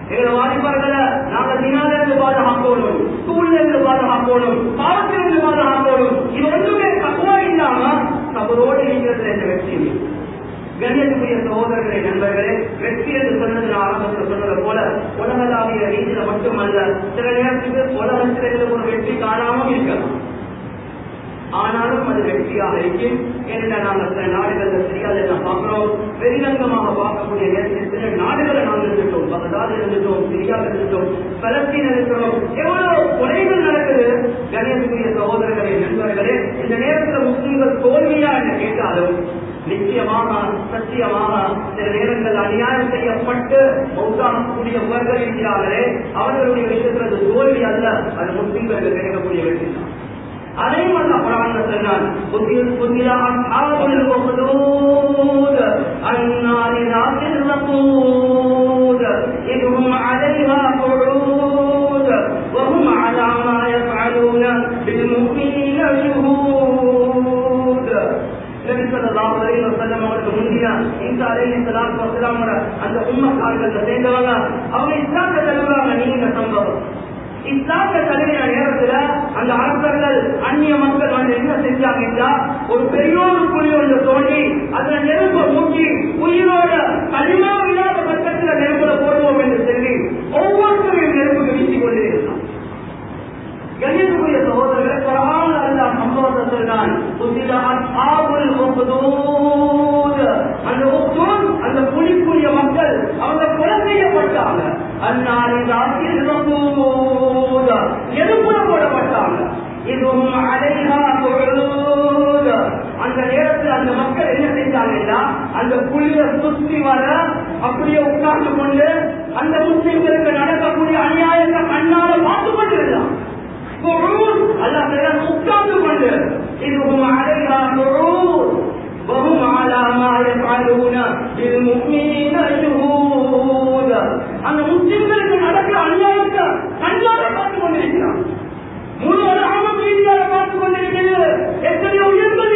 எங்களை வாலிபர்களை நாங்க தினாலிருந்து பாதுகாக்கணும் ஸ்கூல்ல இருந்து பாதுகாக்கணும் பாடத்திலிருந்து பாதுகாக்கணும் இது ஒன்றுமே தக்குவா இல்லாம அவரோடு இருக்கிறது என்ற வெற்றி கண்ணியத்துக்குரிய சகோதரர்களே நண்பர்களே வெற்றி என்று சொன்னது நான் ஆரம்பத்தில் சொன்னது போல உலகளாவிய ரீதியில மட்டுமல்ல சில நேரத்துக்கு உலகத்தில் எங்களுக்கு ஒரு வெற்றி காணாமல் இருக்கலாம் ஆனாலும் அது வெற்றியாக இருக்கும் ஏனென்றால் நாங்கள் சில நாடுகளில் சரியாக நான் பார்க்கிறோம் வெளிரங்கமாக பார்க்கக்கூடிய நேரத்தில் சில நாடுகளை நாங்கள் இருந்துட்டோம் பகதாது இருந்துட்டோம் சிரியாக இருந்துட்டோம் பலஸ்தீன் இருக்கிறோம் எவ்வளவு கொலைகள் நடக்குது கணேசனுடைய சகோதரர்களே நண்பர்களே இந்த நேரத்தில் முஸ்லிம்கள் தோல்வியா என்று கேட்டாலும் நிச்சயமாக சத்தியமாக சில நேரங்கள் அநியாயம் செய்யப்பட்டு மௌத்தாகக்கூடியவர்கள் இருக்கிறார்களே அவர்களுடைய விஷயத்தில் அது தோல்வி அல்ல அது முஸ்லிம்களுக்கு கிடைக்கக்கூடிய வெற்றி தான் அதையும் அல்ல குரான் சொன்னான் புதிய அஸ்ஹாபுல் உஹ்தூத் அன்னாரி ذات الوقود إذ هم عليها قعود وهم على ما يفعلون بالمؤمنين شهود நபி ஸல்லல்லாஹு அலைஹி வஸல்லம் அவருக்கு முந்திய ஈசா அலைஹி ஸலாத்து வஸலாம் அந்த உம்மக்காரர்கள் சேர்ந்தவங்க அவங்க இஸ்லாத்தை தழுவுறாங்க நீங்க சம்பவம் இஸ்லாத்தை தழுவின நேரத்துல அந்த அரசர்கள் அந்நிய மக்கள் வந்து என்ன செஞ்சாங்கன்னா ஒரு பெரியோரு குழி ஒன்று தோண்டி அதுல நெருப்ப மூக்கி உயிரோட களிமா இல்லாத பட்சத்துல நெருப்புல போடுவோம் என்று சொல்லி ஒவ்வொருத்தரையும் நெருப்புக்கு வீசிக் கொண்டே இருந்தான் கண்ணியத்துக்குரிய சகோதரர்களை குரான் அல்லாஹ் சம்பவத்தை சொல்றான் உசில அஸ்ஹாபுல் உக்தூத் அந்த உக்தூத் அந்த புலிக்குரிய மக்கள் அவங்க கொலை செய்யப்பட்டாங்க அன்னாரி ராசில் ரசூல் எலும்புல போடப்பட்டாங்க இதுவும் அலைஹா குழூத் அந்த நேரத்தில் அந்த மக்கள் என்ன செஞ்சாங்கன்னா அந்த புலிய சுத்தி வர அப்படியே உட்கார்ந்து கொண்டு அந்த முஸ்லிம்களுக்கு நடக்கக்கூடிய அநியாயத்தை கண்ணால பார்த்து கொண்டிருந்தான் قعود الله تعالى مقتاد கொண்டு إذهم عليها قعود وهم على ما يفعلون بالمؤمنين شهود அந்த முஸ்லிம்களுக்கு நடக்கிற அநியாயத்தை கண்ணால பார்த்து கொண்டிருக்கிறான் முழு உலகமும் மீடியால பார்த்து கொண்டிருக்கிறது எத்தனையோ உயர்ந்தது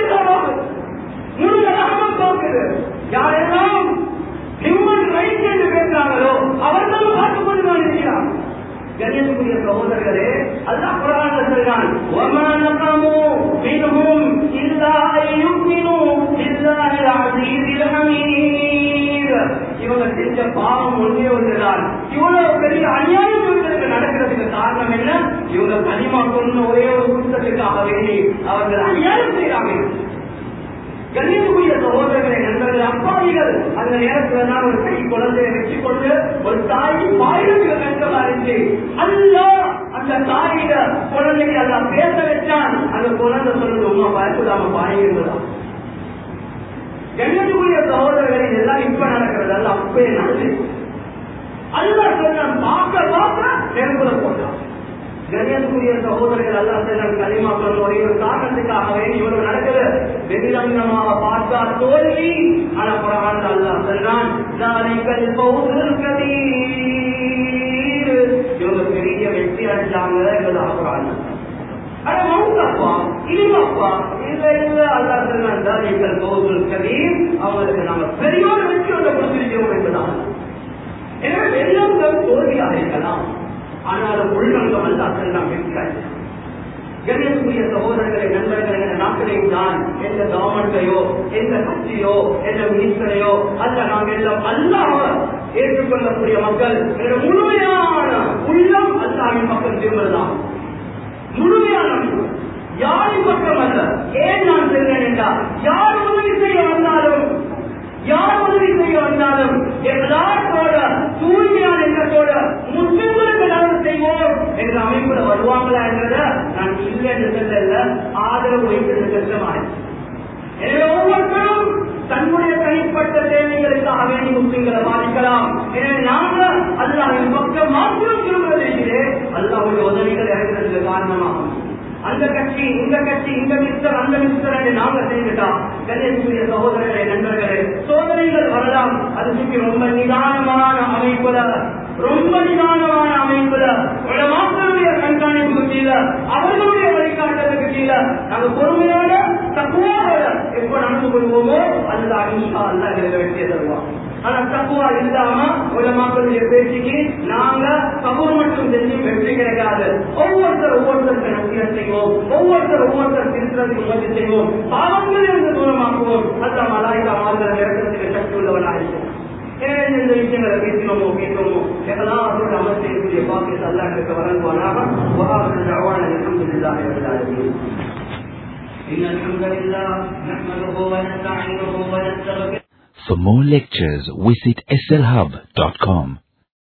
முழு உலகமும் பார்க்குது யாரெல்லாம் ஹியூமன் ரைட்ஸ் என்று பேசுறாங்களோ அவர்களும் பார்த்து கொண்டு தான் இருக்கிறான் கண்ணியத்துக்குரிய சகோதரர்களே அல்லாஹ் குரான் சொல்றான் وَمَا نَقَمُوا مِنْهُمْ إِلَّا أَن يُؤْمِنُوا بِاللَّهِ الْعَزِيزِ الْحَمِيدِ இவங்க செஞ்ச பாவம் ஒன்றே ஒன்றுதான் இவ்வளவு பெரிய அநியாயம் இவங்களுக்கு நடக்கிறதுக்கு காரணம் என்ன இவங்க கனிமா கொண்ட ஒரே ஒரு குற்றத்துக்காக வேண்டி அவர்கள் அநியாயம் செய்யறாங்க கண்ணியத்துக்குரிய சகோதரர்களை நண்பர்கள் அப்பாவிகள் அந்த நேரத்துல தான் ஒரு கை குழந்தையை வச்சு கொண்டு ஒரு தாய் பாயிரத்துக்கு கஷ்டமா இருந்துச்சு அல்ல அந்த தாயிட குழந்தைக்கு அல்ல பேச வச்சான் அந்த குழந்தை சொல்லுது உமா பயப்படாம பாயிருந்ததா கண்ணியத்துக்குரிய சகோதரர்களை இதெல்லாம் இப்ப நடக்கிறது அல்ல அப்பே நடந்து அல்ல சொன்ன பார்க்க பார்க்க நெருப்புல போட்டான் கண்ணியத்துக்குரிய சகோதரர்கள் அல்லா செல்லம் களிமாக்கள் ஒரே ஒரு காரணத்துக்காகவே இவர்கள் நடக்குது வெளிரங்கமாக பார்த்தா தோல்வி ஆனா புறான் அல்லா செல்றான் இவங்க பெரிய வெற்றி அடைஞ்சாங்க என்பதாக புறான் அட மவுத்தப்பா இல்லப்பா இல்ல இல்ல அல்லா செல்றான் தாரிகள் பௌதுல் கதீர் அவங்களுக்கு நாம பெரியோர் வெற்றி ஒன்று கொடுத்திருக்கிறோம் என்பதாக எனவே வெளிரங்கம் தோல்வியாக இருக்கலாம் ஆனாலும் உள்ளங்கம் அல்லாக்கள் நாம் வெற்றியாச்சு கணேசனுடைய சகோதரர்களை நண்பர்கள் என்ற நாட்டிலையும் தான் எந்த கவர்மெண்டையோ எந்த கட்சியோ எந்த மினிஸ்டரையோ அல்ல நாம் எல்லாம் அல்லாம ஏற்றுக்கொள்ளக்கூடிய மக்கள் என்ற முழுமையான உள்ளம் அல்லாவின் மக்கள் திரும்பலாம் முழுமையான யாரின் பக்கம் அல்ல ஏன் நான் செல்கிறேன் என்றால் யார் உதவி செய்ய வந்தாலும் யார் உதவி செய்ய வந்தாலும் எல்லாத்தோட தூய்மையான எண்ணத்தோட முஸ்லிம்களுக்கு நலன் செய்வோம் என்ற அமைப்புல வருவாங்களா என்றத நான் இல்லை என்று சொல்லல ஆதரவு வைத்தது கஷ்டமாய் எனவே ஒவ்வொருத்தரும் தன்னுடைய தனிப்பட்ட தேவைகளுக்காக வேண்டி முஸ்லிம்களை பாதிக்கலாம் எனவே நாங்க அல்லாவின் பக்கம் மாத்திரம் திரும்புவதே அல்லாவுடைய உதவிகள் இறங்குறதுக்கு காரணமாகும் அந்த கட்சி இந்த கட்சி இந்த மிஸ்டர் அந்த மிஸ்டர் என்று நாங்க செய்துட்டோம் கணேசனுடைய சகோதரர்களே நண்பர்களே சோதனைகள் வரலாம் அது சுற்றி ரொம்ப நிதானமான அமைப்புல ரொம்ப நிதானமான அமைப்புல மக்களுடைய கண்காணிப்புக்கு கீழே அவர்களுடைய வழிகாட்டலுக்கு கீழே நாங்க பொறுமையோட தக்குவாவோட எப்ப நடந்து கொள்வோமோ அல்ல அனிஷா அல்ல வெற்றியை தருவான் ஆனா தக்குவா இல்லாம உலமாக்களுடைய பேச்சுக்கு நான் ஒவ்வொருத்தர் ஒவ்வொருத்தருக்கு நம்பிக்கை செய்வோம் ஒவ்வொருத்தர் ஒவ்வொருத்தர் திருத்தறதுக்கு முயற்சி செய்வோம் பாவங்களிலிருந்து தூரமாக்குவோம் அந்த மலாய்க்கா மாத்திர இறக்கத்துக்கு சக்தி உள்ளவனாக இருக்கிறோம் எனவே இந்த விஷயங்களை பேசினோமோ கேட்டோமோ எல்லாம் அவரோட அமல் செய்யக்கூடிய பாக்கியத்தை அல்லாஹ்க்கு வழங்குவானாக வஹாபில் தஅவானா அல்ஹம்துலில்லாஹி ரப்பில் ஆலமீன் إن الحمد لله نحمده ونستعينه ونستغفره For more lectures, visit slhub.com.